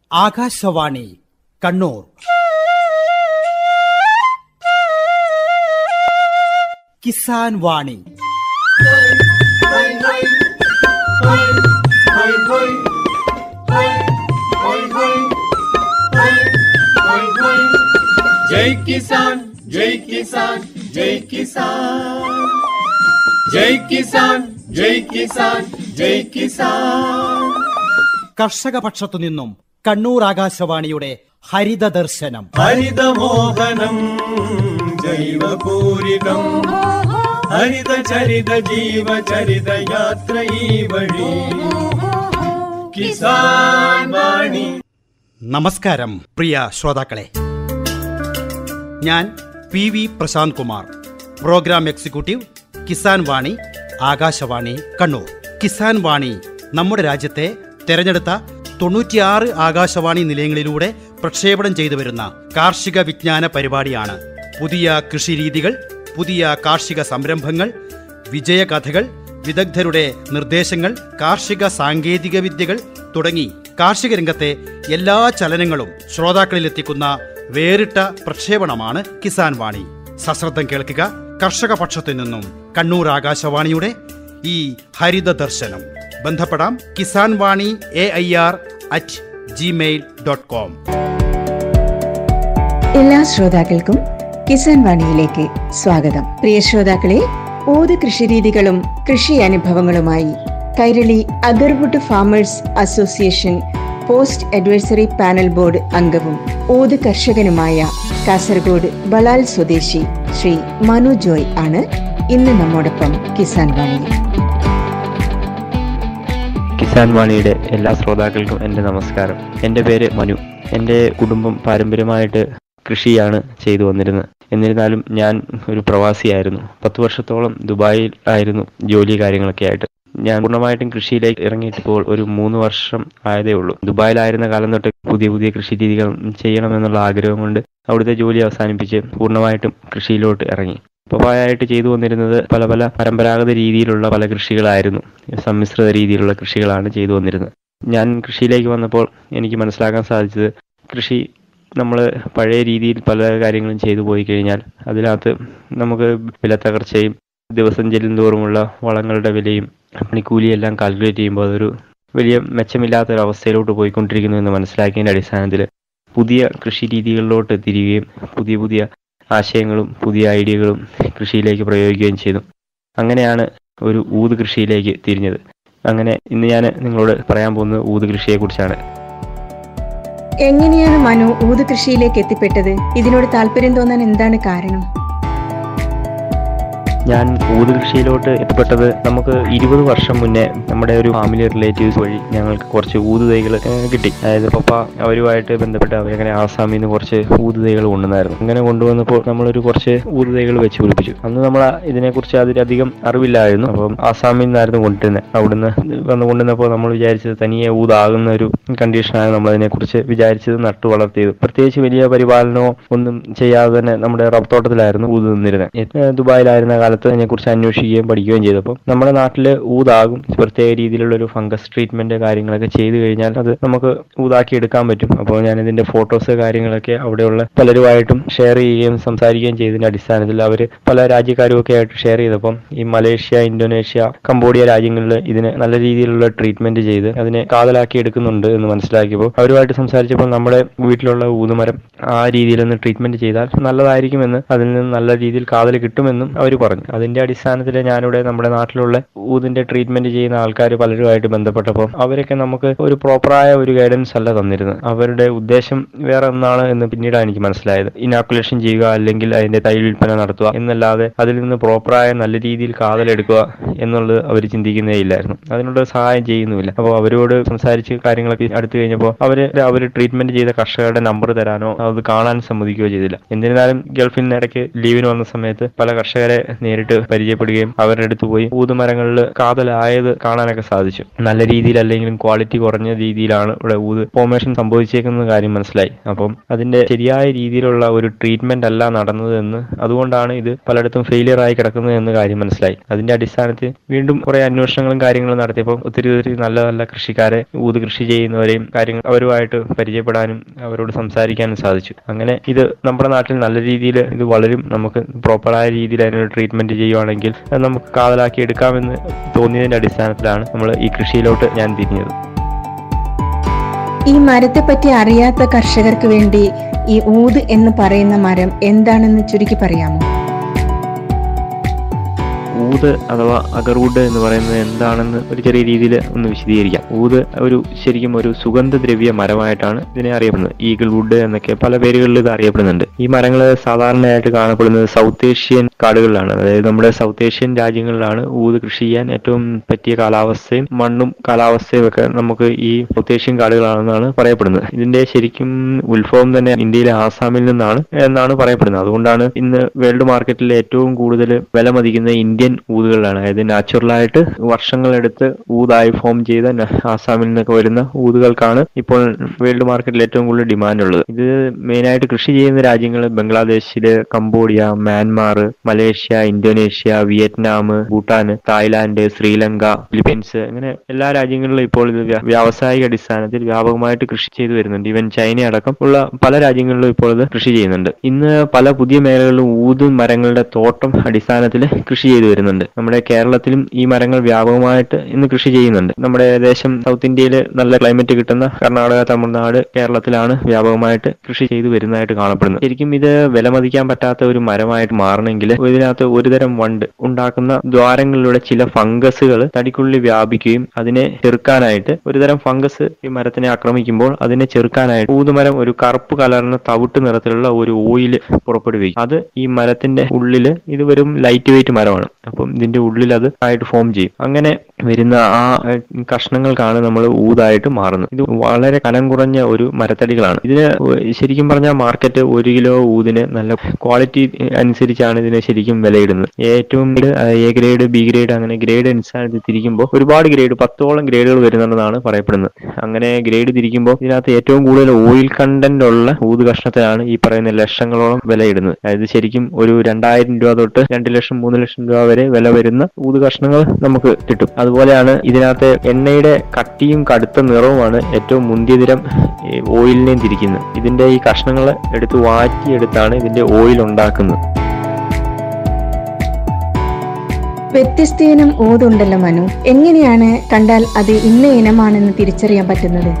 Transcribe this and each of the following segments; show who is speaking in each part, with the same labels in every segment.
Speaker 1: ആകാശവാണി കണ്ണൂർ കിസാൻ വാണി
Speaker 2: जय किसान जय किसान जय किसान जय किसान जय किसान जय किसान
Speaker 1: കർഷക പക്ഷത്തു നിന്നും കണ്ണൂർ ആകാശവാണിയുടെ ഹരിത ദർശനം
Speaker 2: ഹരിതമോഹനം ജൈവപൂരിതം ഹരിതചരിത ജീവചരിത യാത്ര ഈ വഴി കിസാൻ വാണി
Speaker 1: നമസ്കാരം പ്രിയ ശ്രോതാക്കളെ ഞാൻ P V Prashanth Kumar programme executive Kisan Vani Akashvani Kannur Kisan Vani നമ്മുടെ രാജ്യത്തെ തെരഞ്ഞെടുത്ത തൊണ്ണൂറ്റിയാറ് ആകാശവാണി നിലയങ്ങളിലൂടെ പ്രക്ഷേപണം ചെയ്തു വരുന്ന കാർഷിക വിജ്ഞാന പരിപാടിയാണ് പുതിയ കൃഷിരീതികൾ പുതിയ കാർഷിക സംരംഭങ്ങൾ വിജയകഥകൾ വിദഗ്ധരുടെ നിർദ്ദേശങ്ങൾ കാർഷിക സാങ്കേതിക വിദ്യകൾ തുടങ്ങി കാർഷിക രംഗത്തെ എല്ലാ ചലനങ്ങളും ശ്രോതാക്കളിലെത്തിക്കുന്ന വേറിട്ട പ്രക്ഷേപണമാണ് കിസാൻ വാണി സശ്രദ്ധം കേൾക്കുക കർഷക പക്ഷത്തു നിന്നും കണ്ണൂർ ആകാശവാണിയുടെ ഈ ഹരിത ദർശനം ബന്ധപ്പെടാം Kisan Vani A I R at Gmail dot com
Speaker 3: എല്ലാ ശ്രോതാക്കൾക്കും കിസാൻ വാണിയിലേക്ക് സ്വാഗതം പ്രിയ ശ്രോതാക്കളെ ഊത് കൃഷിരീതികളും കൃഷി അനുഭവങ്ങളുമായി Kairali agarwood farmers association post advisory panel board അംഗവും ഊത് കർഷകനുമായ കാസർഗോഡ് ബളാൽ സ്വദേശി ശ്രീ മനു ജോയ് ആണ് ഇന്ന് നമ്മോടൊപ്പം കിസാൻ വാണിയിൽ
Speaker 4: കിസാൻ വാണിയുടെ എല്ലാ ശ്രോതാക്കൾക്കും എൻ്റെ നമസ്കാരം എൻ്റെ പേര് മനു എൻ്റെ കുടുംബം പാരമ്പര്യമായിട്ട് കൃഷിയാണ് ചെയ്തു വന്നിരുന്നത് എന്നിരുന്നാലും ഞാൻ ഒരു പ്രവാസിയായിരുന്നു പത്ത് വർഷത്തോളം ദുബായിൽ ആയിരുന്നു ജോലി കാര്യങ്ങളൊക്കെ ആയിട്ട് ഞാൻ പൂർണ്ണമായിട്ടും കൃഷിയിലേക്ക് ഇറങ്ങിയിട്ടിപ്പോൾ ഒരു മൂന്ന് വർഷം ആയതേ ഉള്ളൂ ദുബായിലായിരുന്ന കാലം തൊട്ട് പുതിയ പുതിയ കൃഷി രീതികൾ ചെയ്യണമെന്നുള്ള ആഗ്രഹം കൊണ്ട് അവിടുത്തെ ജോലി അവസാനിപ്പിച്ച് പൂർണ്ണമായിട്ടും കൃഷിയിലോട്ട് ഇറങ്ങി പപ്പായായിട്ട് ചെയ്തു വന്നിരുന്നത് പല പല പരമ്പരാഗത രീതിയിലുള്ള പല കൃഷികളായിരുന്നു സമ്മിശ്രിത രീതിയിലുള്ള കൃഷികളാണ് ചെയ്തു വന്നിരുന്നത് ഞാൻ കൃഷിയിലേക്ക് വന്നപ്പോൾ എനിക്ക് മനസ്സിലാക്കാൻ സാധിച്ചത് കൃഷി നമ്മൾ പഴയ രീതിയിൽ പല കാര്യങ്ങളും ചെയ്തു പോയി കഴിഞ്ഞാൽ അതിനകത്ത് നമുക്ക് വിലത്തകർച്ചയും ദിവസം ചെല്ലും തോറുമുള്ള വളങ്ങളുടെ വിലയും പണിക്കൂലിയെല്ലാം കാൽക്കുലേറ്റ് ചെയ്യുമ്പോൾ അതൊരു വലിയ മെച്ചമില്ലാത്ത ഒരു അവസ്ഥയിലോട്ട് പോയിക്കൊണ്ടിരിക്കുന്നു എന്ന് മനസ്സിലാക്കിയതിൻ്റെ അടിസ്ഥാനത്തിൽ പുതിയ കൃഷി രീതികളിലോട്ട് തിരികുകയും പുതിയ പുതിയ ആശയങ്ങളും പുതിയ ഐഡിയകളും കൃഷിയിലേക്ക് പ്രയോഗിക്കുകയും ചെയ്തു അങ്ങനെയാണ് ഒരു ഊത് കൃഷിയിലേക്ക് തിരിഞ്ഞത് അങ്ങനെ ഇന്ന് ഞാൻ നിങ്ങളോട് പറയാൻ പോകുന്നത് ഊത് കൃഷിയെക്കുറിച്ചാണ്
Speaker 3: എങ്ങനെയാണ് മനു ഊത് കൃഷിയിലേക്ക് എത്തിപ്പെട്ടത് ഇതിനോട് താല്പര്യം തോന്നാൻ എന്താണ് കാരണം
Speaker 4: ഞാൻ ഊത് കൃഷിയിലോട്ട് എത്തിപ്പെട്ടത് നമുക്ക് ഇരുപത് വർഷം മുന്നേ നമ്മുടെ ഒരു ഫാമിലി റിലേറ്റീവ്സ് വഴി ഞങ്ങൾക്ക് കുറച്ച് ഊത് തൈകൾ കിട്ടി അതായത് പപ്പ അവരുമായിട്ട് ബന്ധപ്പെട്ട് അവരങ്ങനെ ആസാമിൽ നിന്ന് കുറച്ച് ഊത് തൈകൾ കൊണ്ടുവന്നായിരുന്നു അങ്ങനെ കൊണ്ടുവന്നപ്പോൾ നമ്മളൊരു കുറച്ച് ഊത് തൈകൾ വെച്ച് പിടിപ്പിച്ചു അന്ന് നമ്മൾ ഇതിനെക്കുറിച്ച് അതിലധികം അറിവില്ലായിരുന്നു അപ്പം ആസാമിൽ നിന്നായിരുന്നു കൊണ്ടുവരുന്നത് അവിടുന്ന് വന്ന് കൊണ്ടുവന്നപ്പോൾ നമ്മൾ വിചാരിച്ചത് തനിയെ ഊതാകുന്ന ഒരു കണ്ടീഷനാണ് നമ്മൾ അതിനെക്കുറിച്ച് വിചാരിച്ചത് നട്ടു വളർത്തിയത് പ്രത്യേകിച്ച് വലിയ പരിപാലനമോ ഒന്നും ചെയ്യാതെ തന്നെ നമ്മുടെ റബ്ബർ തോട്ടത്തിലായിരുന്നു ഊത് നിന്നിരുന്നത് ദുബായിലായിരുന്ന കാലത്ത് അതിനെക്കുറിച്ച് അന്വേഷിക്കുകയും പഠിക്കുകയും ചെയ്തപ്പോൾ നമ്മുടെ നാട്ടിൽ ഊതാകും പ്രത്യേക രീതിയിലുള്ള ഒരു ഫംഗസ് ട്രീറ്റ്മെന്റ് കാര്യങ്ങളൊക്കെ ചെയ്തു കഴിഞ്ഞാൽ അത് നമുക്ക് ഊതാക്കി എടുക്കാൻ പറ്റും അപ്പോൾ ഞാൻ ഇതിന്റെ ഫോട്ടോസ് കാര്യങ്ങളൊക്കെ അവിടെയുള്ള പലരുമായിട്ടും ഷെയർ ചെയ്യുകയും സംസാരിക്കുകയും ചെയ്തതിന്റെ അടിസ്ഥാനത്തിൽ അവർ പല രാജ്യക്കാരും ഒക്കെ ആയിട്ട് ഷെയർ ചെയ്തപ്പം ഈ മലേഷ്യ ഇന്തോനേഷ്യ കംബോഡിയ രാജ്യങ്ങളിൽ ഇതിന് നല്ല രീതിയിലുള്ള ട്രീറ്റ്മെന്റ് ചെയ്ത് അതിനെ കാതലാക്കി എടുക്കുന്നുണ്ട് എന്ന് മനസ്സിലാക്കിയപ്പോൾ അവരുമായിട്ട് സംസാരിച്ചപ്പോൾ നമ്മുടെ വീട്ടിലുള്ള ഊതുമരം ആ രീതിയിൽ ഒന്ന് ട്രീറ്റ്മെന്റ് ചെയ്താൽ നല്ലതായിരിക്കുമെന്ന് അതിൽ നിന്ന് നല്ല രീതിയിൽ കാതൽ കിട്ടുമെന്നും അവർ പറഞ്ഞു അതിന്റെ അടിസ്ഥാനത്തിൽ ഞാനിവിടെ നമ്മുടെ നാട്ടിലുള്ള ഊതിന്റെ ട്രീറ്റ്മെന്റ് ചെയ്യുന്ന ആൾക്കാർ പലരുമായിട്ട് ബന്ധപ്പെട്ടപ്പോൾ അവരൊക്കെ നമുക്ക് ഒരു പ്രോപ്പറായ ഒരു ഗൈഡൻസ് അല്ല തന്നിരുന്നത് അവരുടെ ഉദ്ദേശം വേറെ ഒന്നാണ് എന്ന് പിന്നീടാണ് എനിക്ക് മനസ്സിലായത് ഇനാക്കുലേഷൻ ചെയ്യുക അല്ലെങ്കിൽ അതിന്റെ തൈ വിൽപ്പന നടത്തുക എന്നല്ലാതെ അതിൽ നിന്ന് പ്രോപ്പറായ നല്ല രീതിയിൽ കാതലെടുക്കുക എന്നുള്ളത് അവർ ചിന്തിക്കുന്നേ ഇല്ലായിരുന്നു അതിനുള്ള സഹായം ചെയ്യുന്നുമില്ല അപ്പോൾ അവരോട് സംസാരിച്ച് കാര്യങ്ങളൊക്കെ അടുത്ത് കഴിഞ്ഞപ്പോൾ അവര് അവർ ട്രീറ്റ്മെന്റ് ചെയ്ത കർഷകരുടെ നമ്പർ തരാനോ അത് കാണാൻ സമ്മതിക്കുകയോ ചെയ്തില്ല എന്നിരുന്നാലും ഗൾഫിൽ നിന്ന് ഇടയ്ക്ക് ലീവിന് വന്ന സമയത്ത് പല കർഷകരെ നേരിട്ട് പരിചയപ്പെടുകയും അവരുടെ അടുത്ത് പോയി ഊതുമരങ്ങളിൽ കാതലായത് കാണാനൊക്കെ സാധിച്ചു നല്ല രീതിയിൽ അല്ലെങ്കിലും ക്വാളിറ്റി കുറഞ്ഞ രീതിയിലാണ് ഇവിടെ ഊത് ഫോമേഷൻ സംഭവിച്ചേക്കുന്ന കാര്യം മനസ്സിലായി അപ്പം അതിന്റെ ശരിയായ രീതിയിലുള്ള ഒരു ട്രീറ്റ്മെന്റ് അല്ല നടന്നത് എന്ന് അതുകൊണ്ടാണ് ഇത് പലയിടത്തും ഫെയിലിയർ ആയി കിടക്കുന്നത് എന്ന് കാര്യം മനസ്സിലായി അതിന്റെ അടിസ്ഥാനത്തിൽ വീണ്ടും കുറെ അന്വേഷണങ്ങളും കാര്യങ്ങളും നടത്തിയപ്പോൾ ഒത്തിരി ഒത്തിരി നല്ല നല്ല കൃഷിക്കാരെ ഊത് കൃഷി ചെയ്യുന്നവരെയും കാര്യങ്ങൾ അവരുമായിട്ട് പരിചയപ്പെടാനും അവരോട് സംസാരിക്കാനും സാധിച്ചു അങ്ങനെ ഇത് നമ്മുടെ നാട്ടിൽ നല്ല രീതിയിൽ ഇത് വളരും നമുക്ക് പ്രോപ്പറായ രീതിയിൽ അതിനൊരു ട്രീറ്റ്മെന്റ് ചെയ്യുവാണെങ്കിൽ അത് നമുക്ക് കാതലാക്കി എടുക്കാമെന്ന് തോന്നിയതിന്റെ അടിസ്ഥാനത്തിലാണ് നമ്മൾ ഈ കൃഷിയിലോട്ട് ഞാൻ തിരിഞ്ഞത്
Speaker 3: ഈ മരത്തെ പറ്റി അറിയാത്ത കർഷകർക്ക് വേണ്ടി ഈ ഊത് എന്ന് പറയുന്ന മരം എന്താണെന്ന് ചുരുക്കി പറയാമോ
Speaker 4: ഊത് അഥവാ അഗർവുഡ് എന്ന് പറയുന്നത് എന്താണെന്ന് ഒരു ചെറിയ രീതിയിൽ ഒന്ന് വിശദീകരിക്കാം ഊത് ഒരു ശരിക്കും ഒരു സുഗന്ധദ്രവ്യ മരമായിട്ടാണ് ഇതിനെ അറിയപ്പെടുന്നത് ഈഗിൾ വുഡ് എന്നൊക്കെ പല പേരുകളിൽ ഇത് അറിയപ്പെടുന്നുണ്ട് ഈ മരങ്ങൾ സാധാരണയായിട്ട് കാണപ്പെടുന്നത് സൗത്ത് ഏഷ്യൻ കാടുകളിലാണ് അതായത് നമ്മുടെ സൗത്ത് ഏഷ്യൻ രാജ്യങ്ങളിലാണ് ഊത് കൃഷി ചെയ്യാൻ ഏറ്റവും പറ്റിയ കാലാവസ്ഥയും മണ്ണും കാലാവസ്ഥയും ഒക്കെ നമുക്ക് ഈ സൗത്ത് ഏഷ്യൻ കാടുകളാണെന്നാണ് പറയപ്പെടുന്നത് ഇതിന്റെ ശരിക്കും ഉത്ഭവം തന്നെ ഇന്ത്യയിലെ ആസാമിൽ നിന്നാണ് എന്നാണ് പറയപ്പെടുന്നത് അതുകൊണ്ടാണ് ഇന്ന് വേൾഡ് മാർക്കറ്റിൽ ഏറ്റവും കൂടുതൽ വില മതിക്കുന്ന ഇന്ത്യൻ ഊതുകളാണ് അതായത് നാച്ചുറൽ ആയിട്ട് വർഷങ്ങളെടുത്ത് ഊതായി ഫോം ചെയ്ത ന- ആസാമിൽ നിന്നൊക്കെ വരുന്ന ഊതുകൾക്കാണ് ഇപ്പോൾ വേൾഡ് മാർക്കറ്റിൽ ഏറ്റവും കൂടുതൽ ഡിമാൻഡ് ഉള്ളത് ഇത് മെയിനായിട്ട് കൃഷി ചെയ്യുന്ന രാജ്യങ്ങൾ ബംഗ്ലാദേശില് Cambodia Myanmar Malaysia Indonesia Vietnam Bhutan Thailand Sri Lanka Philippines അങ്ങനെ എല്ലാ രാജ്യങ്ങളിലും ഇപ്പോൾ ഇത് വ്യ- വ്യാവസായിക അടിസ്ഥാനത്തിൽ വ്യാപകമായിട്ട് കൃഷി ചെയ്തു വരുന്നുണ്ട് ഈവൻ ചൈന അടക്കം ഉള്ള പല രാജ്യങ്ങളിലും ഇപ്പോൾ ഇത് കൃഷി ചെയ്യുന്നുണ്ട് ഇന്ന് പല പുതിയ മേഖലകളിലും ഊത് മരങ്ങളുടെ തോട്ടം അടിസ്ഥാനത്തിൽ കൃഷി ചെയ്തു വരുന്നുണ്ട് നമ്മുടെ കേരളത്തിലും ഈ മരങ്ങൾ വ്യാപകമായിട്ട് ഇന്ന് കൃഷി ചെയ്യുന്നുണ്ട് നമ്മുടെ ഏകദേശം സൗത്ത് ഇന്ത്യയിൽ നല്ല ക്ലൈമറ്റ് കിട്ടുന്ന കർണാടക തമിഴ്നാട് കേരളത്തിലാണ് വ്യാപകമായിട്ട് കൃഷി ചെയ്തു വരുന്നതായിട്ട് കാണപ്പെടുന്നത് ശരിക്കും ഇത് വിലമതിക്കാൻ പറ്റാത്ത ഒരു മരമായിട്ട് മാറണമെങ്കിൽ ഇതിനകത്ത് ഒരുതരം വണ്ട് ഉണ്ടാക്കുന്ന ദ്വാരങ്ങളിലൂടെ ചില ഫംഗസുകൾ തടിക്കുള്ളിൽ വ്യാപിക്കുകയും അതിനെ ചെറുക്കാനായിട്ട് ഒരുതരം ഫംഗസ് ഈ മരത്തിനെ ആക്രമിക്കുമ്പോൾ അതിനെ ചെറുക്കാനായിട്ട് ഊതുമരം ഒരു കറുപ്പ് കലർന്ന തവിട്ട് നിറത്തിലുള്ള ഒരു ഓയിൽ പുറപ്പെടുവിക്കും അത് ഈ മരത്തിന്റെ ഉള്ളില് ഇത് വെറും ലൈറ്റ് വെയിറ്റ് മരമാണ് അപ്പം ഇതിന്റെ ഉള്ളിൽ അത് ആയിട്ട് ഫോം ചെയ്യും അങ്ങനെ വരുന്ന ആ ഏഹ്, കഷ്ണങ്ങൾക്കാണ് നമ്മൾ ഊതായിട്ട് മാറുന്നത് ഇത് വളരെ കനം കുറഞ്ഞ ഒരു മരത്തടികളാണ് ഇതിന് ശരിക്കും പറഞ്ഞാൽ മാർക്കറ്റ് ഒരു കിലോ ഊതിന് നല്ല ക്വാളിറ്റി അനുസരിച്ചാണ് ഇതിന് ശരിക്കും വിലയിടുന്നത് ഏറ്റവും ഗ്രേഡ്, ആ, എ ഗ്രേഡ് ബി ഗ്രേഡ് അങ്ങനെ ഗ്രേഡ് അനുസരിച്ച് തിരിക്കുമ്പോൾ ഒരുപാട് ഗ്രേഡ് പത്തോളം ഗ്രേഡുകൾ വരുന്നുണ്ടെന്നാണ് പറയപ്പെടുന്നത് അങ്ങനെ ഗ്രേഡ് തിരിക്കുമ്പോൾ ഇതിനകത്ത് ഏറ്റവും കൂടുതൽ ഓയിൽ കണ്ടന്റ് ഉള്ള ഊത് കഷ്ണത്തിനാണ് ഈ പറയുന്ന ലക്ഷങ്ങളോളം വിലയിടുന്നത് അതായത് ശരിക്കും ഒരു രണ്ടായിരം രൂപ തൊട്ട് രണ്ട് ലക്ഷം മൂന്ന് ലക്ഷം രൂപ വരെ വില വരുന്ന ഊത് കഷ്ണങ്ങൾ നമുക്ക് കിട്ടും അതുപോലെയാണ് ഇതിനകത്ത് എണ്ണയുടെ കട്ടിയും കടുത്ത നിറവുമാണ് ഏറ്റവും മുന്തിയതിരം ഈ ഓയിലിനെയും തിരിക്കുന്നത് ഇതിന്റെ ഈ കഷ്ണങ്ങൾ എടുത്ത് വാറ്റിയെടുത്താണ് ഇതിന്റെ ഓയിൽ ഉണ്ടാക്കുന്നത്
Speaker 3: വ്യത്യസ്ത ഇനം ഊതുണ്ടല്ലോ മനു എങ്ങനെയാണ് കണ്ടാൽ അത് ഇന്ന ഇനമാണെന്ന് തിരിച്ചറിയാൻ പറ്റുന്നത്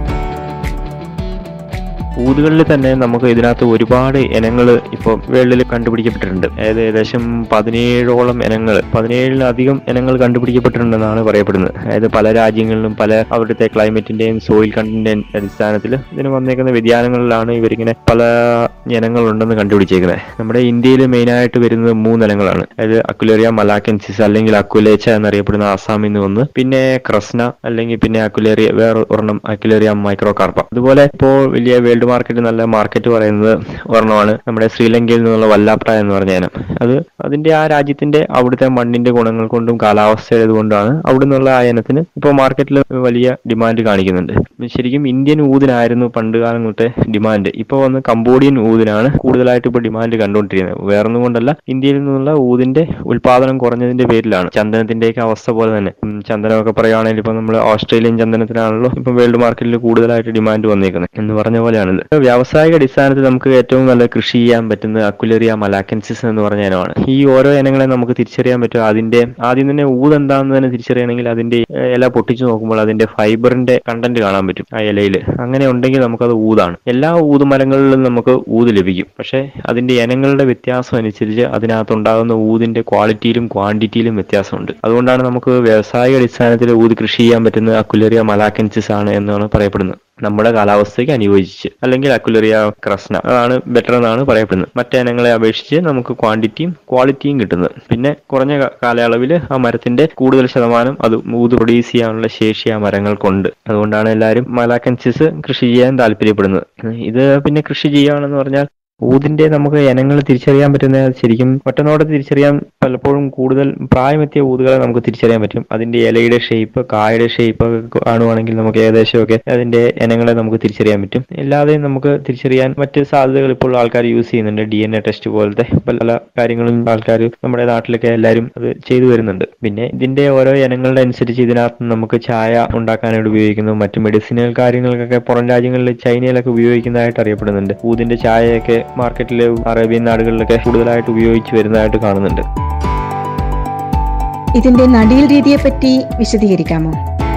Speaker 4: ഊതുകളിൽ തന്നെ നമുക്ക് ഇതിനകത്ത് ഒരുപാട് ഇനങ്ങൾ ഇപ്പോൾ വേൾഡിൽ കണ്ടുപിടിക്കപ്പെട്ടിട്ടുണ്ട് അതായത് ഏകദേശം പതിനേഴോളം ഇനങ്ങൾ പതിനേഴിലധികം ഇനങ്ങൾ കണ്ടുപിടിക്കപ്പെട്ടിട്ടുണ്ടെന്നാണ് പറയപ്പെടുന്നത് അതായത് പല രാജ്യങ്ങളിലും പല അവിടുത്തെ ക്ലൈമറ്റിന്റെയും സോയിൽ കണ്ടന്റിന്റെ അടിസ്ഥാനത്തിൽ ഇതിന് വന്നേക്കുന്ന വ്യതിയാനങ്ങളിലാണ് ഇവരിങ്ങനെ പല ഇനങ്ങളുണ്ടെന്ന് കണ്ടുപിടിച്ചേക്കുന്നത് നമ്മുടെ ഇന്ത്യയിൽ മെയിനായിട്ട് വരുന്നത് മൂന്ന് ഇനങ്ങളാണ് അതായത് അക്കുലേറിയ മലാക്കൻസിസ് അല്ലെങ്കിൽ അക്കുലേച്ച എന്നറിയപ്പെടുന്ന ആസാമിൽ നിന്ന് ഒന്ന് പിന്നെ ക്രസ്ന അല്ലെങ്കിൽ പിന്നെ അക്കുലേറിയ വേറെ ഒരെണ്ണം അക്കുലേറിയ മൈക്രോ കാർപ്പ അതുപോലെ ഇപ്പോൾ വലിയ വേൾഡ് മാർക്കറ്റ് നല്ല മാർക്കറ്റ് പറയുന്നത് ഒരെണ്ണമാണ് നമ്മുടെ ശ്രീലങ്കയിൽ നിന്നുള്ള വല്ലാപ്ര എന്ന് പറഞ്ഞ ഇനം അത് അതിന്റെ ആ രാജ്യത്തിന്റെ അവിടുത്തെ മണ്ണിന്റെ ഗുണങ്ങൾ കൊണ്ടും കാലാവസ്ഥയുടെ കൊണ്ടാണ് അവിടെ നിന്നുള്ള ആ ഇനത്തിന് ഇപ്പോൾ മാർക്കറ്റിൽ വലിയ ഡിമാൻഡ് കാണിക്കുന്നുണ്ട് ശരിക്കും ഇന്ത്യൻ ഊതിനായിരുന്നു പണ്ട് കാലം തൊട്ടേ ഡിമാൻഡ് ഇപ്പോൾ വന്ന് കംബോഡിയൻ ഊതിനാണ് കൂടുതലായിട്ട് ഇപ്പോൾ ഡിമാൻഡ് കണ്ടുകൊണ്ടിരിക്കുന്നത് വേറൊന്നും കൊണ്ടല്ല ഇന്ത്യയിൽ നിന്നുള്ള ഊതിന്റെ ഉൽപാദനം കുറഞ്ഞതിന്റെ പേരിലാണ് ചന്ദനത്തിന്റെയൊക്കെ അവസ്ഥ പോലെ തന്നെ ഉം, ചന്ദനമൊക്കെ പറയുകയാണെങ്കിൽ ഇപ്പൊ നമ്മൾ ഓസ്ട്രേലിയൻ ചന്ദനത്തിനാണല്ലോ ഇപ്പൊ വേൾഡ് മാർക്കറ്റിൽ കൂടുതലായിട്ട് ഡിമാൻഡ് വന്നേക്കുന്നത് എന്ന് പറഞ്ഞ പോലെയാണിത് വ്യാവസായിക അടിസ്ഥാനത്തിൽ നമുക്ക് ഏറ്റവും നല്ല കൃഷി ചെയ്യാൻ പറ്റുന്ന അക്കുലേറിയ മലാക്കൻസിസ് എന്ന് പറഞ്ഞ ഇനമാണ് ഈ ഓരോ ഇനങ്ങളെ നമുക്ക് തിരിച്ചറിയാൻ പറ്റും അതിന്റെ ആദ്യം തന്നെ ഊത് എന്താണെന്ന് തന്നെ തിരിച്ചറിയണമെങ്കിൽ അതിന്റെ ഏഹ്, ഇല പൊട്ടിച്ചു നോക്കുമ്പോൾ അതിന്റെ ഫൈബറിന്റെ കണ്ടന്റ് കാണാൻ പറ്റും ആ ഇലയിൽ അങ്ങനെ ഉണ്ടെങ്കിൽ നമുക്കത് ഊതാണ് എല്ലാ ഊതുമരങ്ങളിലും നമുക്ക് ഊത് ലഭിക്കും പക്ഷേ അതിന്റെ ഇനങ്ങളുടെ വ്യത്യാസം അനുസരിച്ച് അതിനകത്തുണ്ടാകുന്ന ഊതിന്റെ ക്വാളിറ്റിയിലും ക്വാണ്ടിറ്റിയിലും വ്യത്യാസമുണ്ട് അതുകൊണ്ടാണ് നമുക്ക് വ്യവസായിക അടിസ്ഥാനത്തിൽ ഊത് കൃഷി ചെയ്യാൻ പറ്റുന്ന അക്കുലേറിയ മലാക്കൻസിസ് ആണ് എന്നാണ് പറയപ്പെടുന്നത് നമ്മുടെ കാലാവസ്ഥയ്ക്ക് അനുയോജിച്ച് അല്ലെങ്കിൽ അക്കുലറിയ ക്രസ്ന അതാണ് ബെറ്റർ എന്നാണ് പറയപ്പെടുന്നത് മറ്റേ ഇനങ്ങളെ അപേക്ഷിച്ച് നമുക്ക് ക്വാണ്ടിറ്റിയും ക്വാളിറ്റിയും കിട്ടുന്നത് പിന്നെ കുറഞ്ഞ ക- കാലയളവിൽ ആ മരത്തിന്റെ കൂടുതൽ ശതമാനം അത് ഊത് പ്രൊഡ്യൂസ് ചെയ്യാനുള്ള ശേഷി ആ മരങ്ങൾക്കുണ്ട് അതുകൊണ്ടാണ് എല്ലാവരും മലാക്കൻസിസ് കൃഷി ചെയ്യാൻ താല്പര്യപ്പെടുന്നത് ഇത് പിന്നെ കൃഷി ചെയ്യുകയാണെന്ന് പറഞ്ഞാൽ ഊതിന്റെ നമുക്ക് ഇനങ്ങൾ തിരിച്ചറിയാൻ പറ്റുന്ന ശരിക്കും ഒറ്റനോടെ തിരിച്ചറിയാൻ പലപ്പോഴും കൂടുതൽ പ്രായമെത്തിയ ഊതുകളെ നമുക്ക് തിരിച്ചറിയാൻ പറ്റും അതിന്റെ ഇലയുടെ ഷേപ്പ് കായയുടെ ഷേപ്പ് കാണുവാണെങ്കിൽ നമുക്ക് ഏകദേശമൊക്കെ അതിന്റെ ഇനങ്ങളെ നമുക്ക് തിരിച്ചറിയാൻ പറ്റും അല്ലാതെ നമുക്ക് തിരിച്ചറിയാൻ മറ്റ് സാധ്യതകൾ ഇപ്പോൾ ആൾക്കാർ യൂസ് ചെയ്യുന്നുണ്ട് ഡി എൻ എ ടെസ്റ്റ് പോലത്തെ പല കാര്യങ്ങളും ആൾക്കാർ നമ്മുടെ നാട്ടിലൊക്കെ എല്ലാവരും അത് ചെയ്തു വരുന്നുണ്ട് പിന്നെ ഇതിന്റെ ഓരോ ഇനങ്ങളുടെ അനുസരിച്ച് ഇതിനകത്ത് നമുക്ക് ചായ ഉണ്ടാക്കാനായിട്ട് ഉപയോഗിക്കുന്നു മറ്റു മെഡിസിനൽ കാര്യങ്ങൾക്കൊക്കെ പുറം രാജ്യങ്ങളിൽ ചൈനയിലൊക്കെ ഉപയോഗിക്കുന്നതായിട്ട് അറിയപ്പെടുന്നുണ്ട് ഊതിന്റെ ചായയൊക്കെ മാർക്കറ്റിലെ അറേബ്യൻ നാടുകളിലൊക്കെ കൂടുതലായിട്ട് ഉപയോഗിച്ച് വരുന്നതായിട്ട് കാണുന്നുണ്ട്
Speaker 3: ഇതിന്റെ നടീൽ രീതിയെ പറ്റി വിശദീകരിക്കാമോ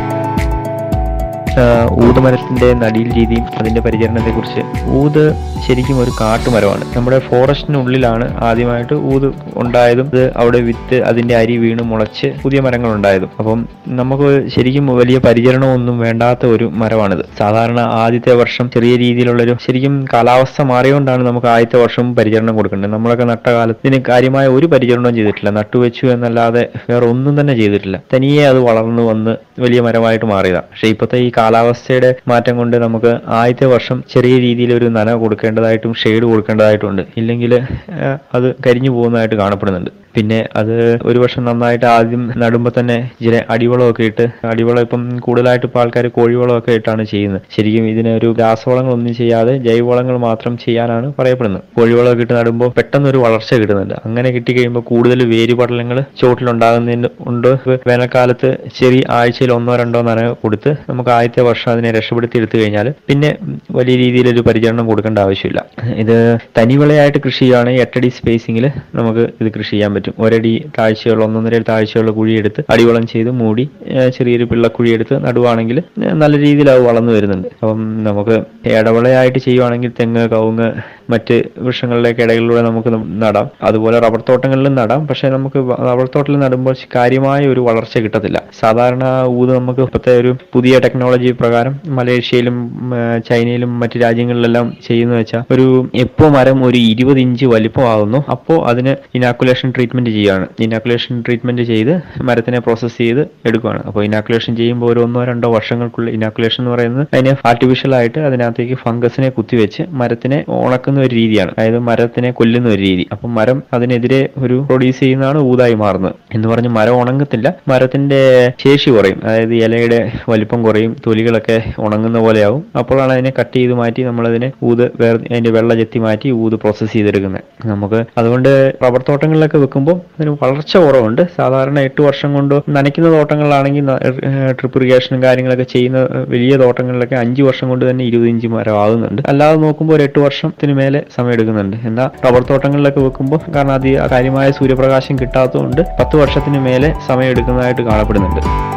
Speaker 4: ആഹ് ഊതുമരത്തിന്റെ നടീൽ രീതിയും അതിന്റെ പരിചരണത്തെക്കുറിച്ച് ഊത് ശരിക്കും ഒരു കാട്ടുമരമാണ് നമ്മുടെ ഫോറസ്റ്റിനുള്ളിലാണ് ആദ്യമായിട്ട് ഊത് ഉണ്ടായതും ഇത് അവിടെ വിത്ത് അതിന്റെ അരി വീണ് മുളച്ച് പുതിയ മരങ്ങൾ ഉണ്ടായതും അപ്പം നമുക്ക് ശരിക്കും വലിയ പരിചരണമൊന്നും വേണ്ടാത്ത ഒരു മരമാണിത് സാധാരണ ആദ്യത്തെ വർഷം ചെറിയ രീതിയിലുള്ളൊരു ശരിക്കും കാലാവസ്ഥ മാറിയോണ്ടാണ് നമുക്ക് ആദ്യത്തെ വർഷം പരിചരണം കൊടുക്കേണ്ടത് നമ്മളൊക്കെ നട്ട കാലത്ത് ഇതിന് കാര്യമായ ഒരു പരിചരണവും ചെയ്തിട്ടില്ല നട്ടുവെച്ചു എന്നല്ലാതെ വേറെ ഒന്നും തന്നെ ചെയ്തിട്ടില്ല തനിയെ അത് വളർന്നു വന്ന് വലിയ മരമായിട്ട് മാറിയതാണ് പക്ഷെ ഇപ്പോഴത്തെ ഈ കാലാവസ്ഥയുടെ മാറ്റം കൊണ്ട് നമുക്ക് ആദ്യത്തെ വർഷം ചെറിയ രീതിയിൽ ഒരു നന കൊടുക്കേണ്ടതായിട്ടും ഷെയ്ഡ് കൊടുക്കേണ്ടതായിട്ടുണ്ട് ഇല്ലെങ്കിൽ അത് കരിഞ്ഞു പോകുന്നതായിട്ട് കാണപ്പെടുന്നുണ്ട് പിന്നെ അത് ഒരു വർഷം നന്നായിട്ട് ആദ്യം നടുമ്പോൾ തന്നെ ചില അടിവളമൊക്കെ ഇട്ട് അടിവളം ഇപ്പം കൂടുതലായിട്ട് ഇപ്പോൾ ആൾക്കാർ കോഴിവളമൊക്കെ ഇട്ടാണ് ചെയ്യുന്നത് ശരിക്കും ഇതിന് ഒരു രാസവളങ്ങളൊന്നും ചെയ്യാതെ ജൈവവളങ്ങൾ മാത്രം ചെയ്യാനാണ് പറയപ്പെടുന്നത് കോഴിവളമൊക്കെ ഇട്ട് നടുമ്പോൾ പെട്ടെന്ന് ഒരു വളർച്ച കിട്ടുന്നുണ്ട് അങ്ങനെ കിട്ടിക്കഴിയുമ്പോൾ കൂടുതൽ വേരുപടലങ്ങൾ ചോട്ടിലുണ്ടാകുന്നതിന് ഉണ്ട് വേനൽക്കാലത്ത് ചെറിയ ആഴ്ചയിൽ ഒന്നോ രണ്ടോ നന കൊടുത്ത് നമുക്ക് ആദ്യത്തെ വർഷം അതിനെ രക്ഷപ്പെടുത്തി എടുത്തു കഴിഞ്ഞാൽ പിന്നെ വലിയ രീതിയിലൊരു പരിചരണം കൊടുക്കേണ്ട ആവശ്യമില്ല ഇത് തനിവിളയായിട്ട് കൃഷി ചെയ്യുകയാണെങ്കിൽ എട്ടടി സ്പേസിങ്ങിൽ നമുക്ക് ഇത് കൃഷി ചെയ്യാൻ പറ്റും ഒരടി താഴ്ചയുള്ള ഒന്നൊന്നര അടി താഴ്ചയുള്ള കുഴിയെടുത്ത് അടിവളം ചെയ്ത് മൂടി ഏഹ് ചെറിയൊരു പിള്ളക്കുഴി എടുത്ത് നടുവാണെങ്കിൽ ഏഹ് നല്ല രീതിയിൽ അത് വളർന്നു വരുന്നുണ്ട് അപ്പം നമുക്ക് ഇടവിളയായിട്ട് ചെയ്യുവാണെങ്കിൽ തെങ്ങ് കവുങ്ങ് മറ്റ് വൃക്ഷങ്ങളിലേക്ക് ഇടകളിലൂടെ നമുക്ക് ന- നടാം അതുപോലെ റബ്ബർ തോട്ടങ്ങളിലും നടാം പക്ഷേ നമുക്ക് വ- റബ്ബർ തോട്ടത്തിൽ നടുമ്പോൾ കാര്യമായ ഒരു വളർച്ച കിട്ടത്തില്ല സാധാരണ ഊത് നമുക്ക് ഇപ്പോഴത്തെ ഒരു പുതിയ ടെക്നോളജി പ്രകാരം മലേഷ്യയിലും ഉം, ഏഹ് ചൈനയിലും മറ്റ് രാജ്യങ്ങളിലെല്ലാം ചെയ്യുന്ന വെച്ചാൽ ഒരു എപ്പോ മരം ഒരു ഇരുപത് ഇഞ്ച് വലിപ്പമാകുന്നു അപ്പോൾ അതിന് ഇനാക്കുലേഷൻ ട്രീറ്റ്മെന്റ് ചെയ്യുകയാണ് ഇനാക്കുലേഷൻ ട്രീറ്റ്മെന്റ് ചെയ്ത് മരത്തിനെ പ്രോസസ്സ് ചെയ്ത് എടുക്കുകയാണ് അപ്പോൾ ഇനാക്കുലേഷൻ ചെയ്യുമ്പോൾ ഒരു ഒന്നോ രണ്ടോ വർഷങ്ങൾക്കുള്ള ഇനാക്കുലേഷൻ എന്ന് പറയുന്നത് അതിനെ ആർട്ടിഫിഷ്യൽ ആയിട്ട് അതിനകത്തേക്ക് ഫംഗസിനെ കുത്തിവെച്ച് മരത്തിനെ ഉണക്കുന്ന ഒരു രീതിയാണ് അതായത് മരത്തിനെ കൊല്ലുന്ന ഒരു രീതി അപ്പം മരം അതിനെതിരെ ഒരു പ്രൊഡ്യൂസ് ചെയ്യുന്നതാണ് ഊതായി മാറുന്നത് എന്ന് പറഞ്ഞ് മരം ഉണങ്ങത്തില്ല മരത്തിന്റെ ശേഷി കുറയും അതായത് ഇലയുടെ വലിപ്പം കുറയും തൊലികളൊക്കെ ഉണങ്ങുന്ന പോലെയാവും അപ്പോഴാണ് അതിനെ കട്ട് ചെയ്ത് മാറ്റി നമ്മളതിനെ ഊത് വേറെ അതിന്റെ വെള്ള ചെത്തി മാറ്റി ഊത് പ്രോസസ്സ് ചെയ്തെടുക്കുന്നത് നമുക്ക് അതുകൊണ്ട് റബ്ബർ തോട്ടങ്ങളിലൊക്കെ വെക്കുമ്പോൾ അതിന് വളർച്ച കുറവുണ്ട് സാധാരണ എട്ട് വർഷം കൊണ്ട് നനയ്ക്കുന്ന തോട്ടങ്ങളിലാണെങ്കിൽ ട്രിപ്പ് ഇറിഗേഷനും കാര്യങ്ങളൊക്കെ ചെയ്യുന്ന ഏഹ്, വലിയ തോട്ടങ്ങളിലൊക്കെ അഞ്ച് വർഷം കൊണ്ട് തന്നെ ഇരുപത് ഇഞ്ച് മരം ആകുന്നുണ്ട് അല്ലാതെ നോക്കുമ്പോൾ ഒരു എട്ട് വർഷത്തിന് മേലെ സമയം എടുക്കുന്നുണ്ട് എന്നാൽ റബ്ബർ തോട്ടങ്ങളിലൊക്കെ വെക്കുമ്പോൾ കാരണം അത് കാര്യമായ സൂര്യപ്രകാശം കിട്ടാത്തതുകൊണ്ട് പത്ത് വർഷത്തിന് മേലെ സമയം എടുക്കുന്നതായിട്ട് കാണപ്പെടുന്നുണ്ട്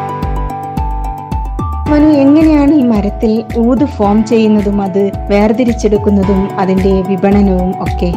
Speaker 3: മനു എങ്ങനെയാണ് ഈ മരത്തിൽ ഊത് ഫോം ചെയ്യുന്നതും അത് വേർതിരിച്ചെടുക്കുന്നതും അതിന്റെ വിപണനവും ഒക്കെ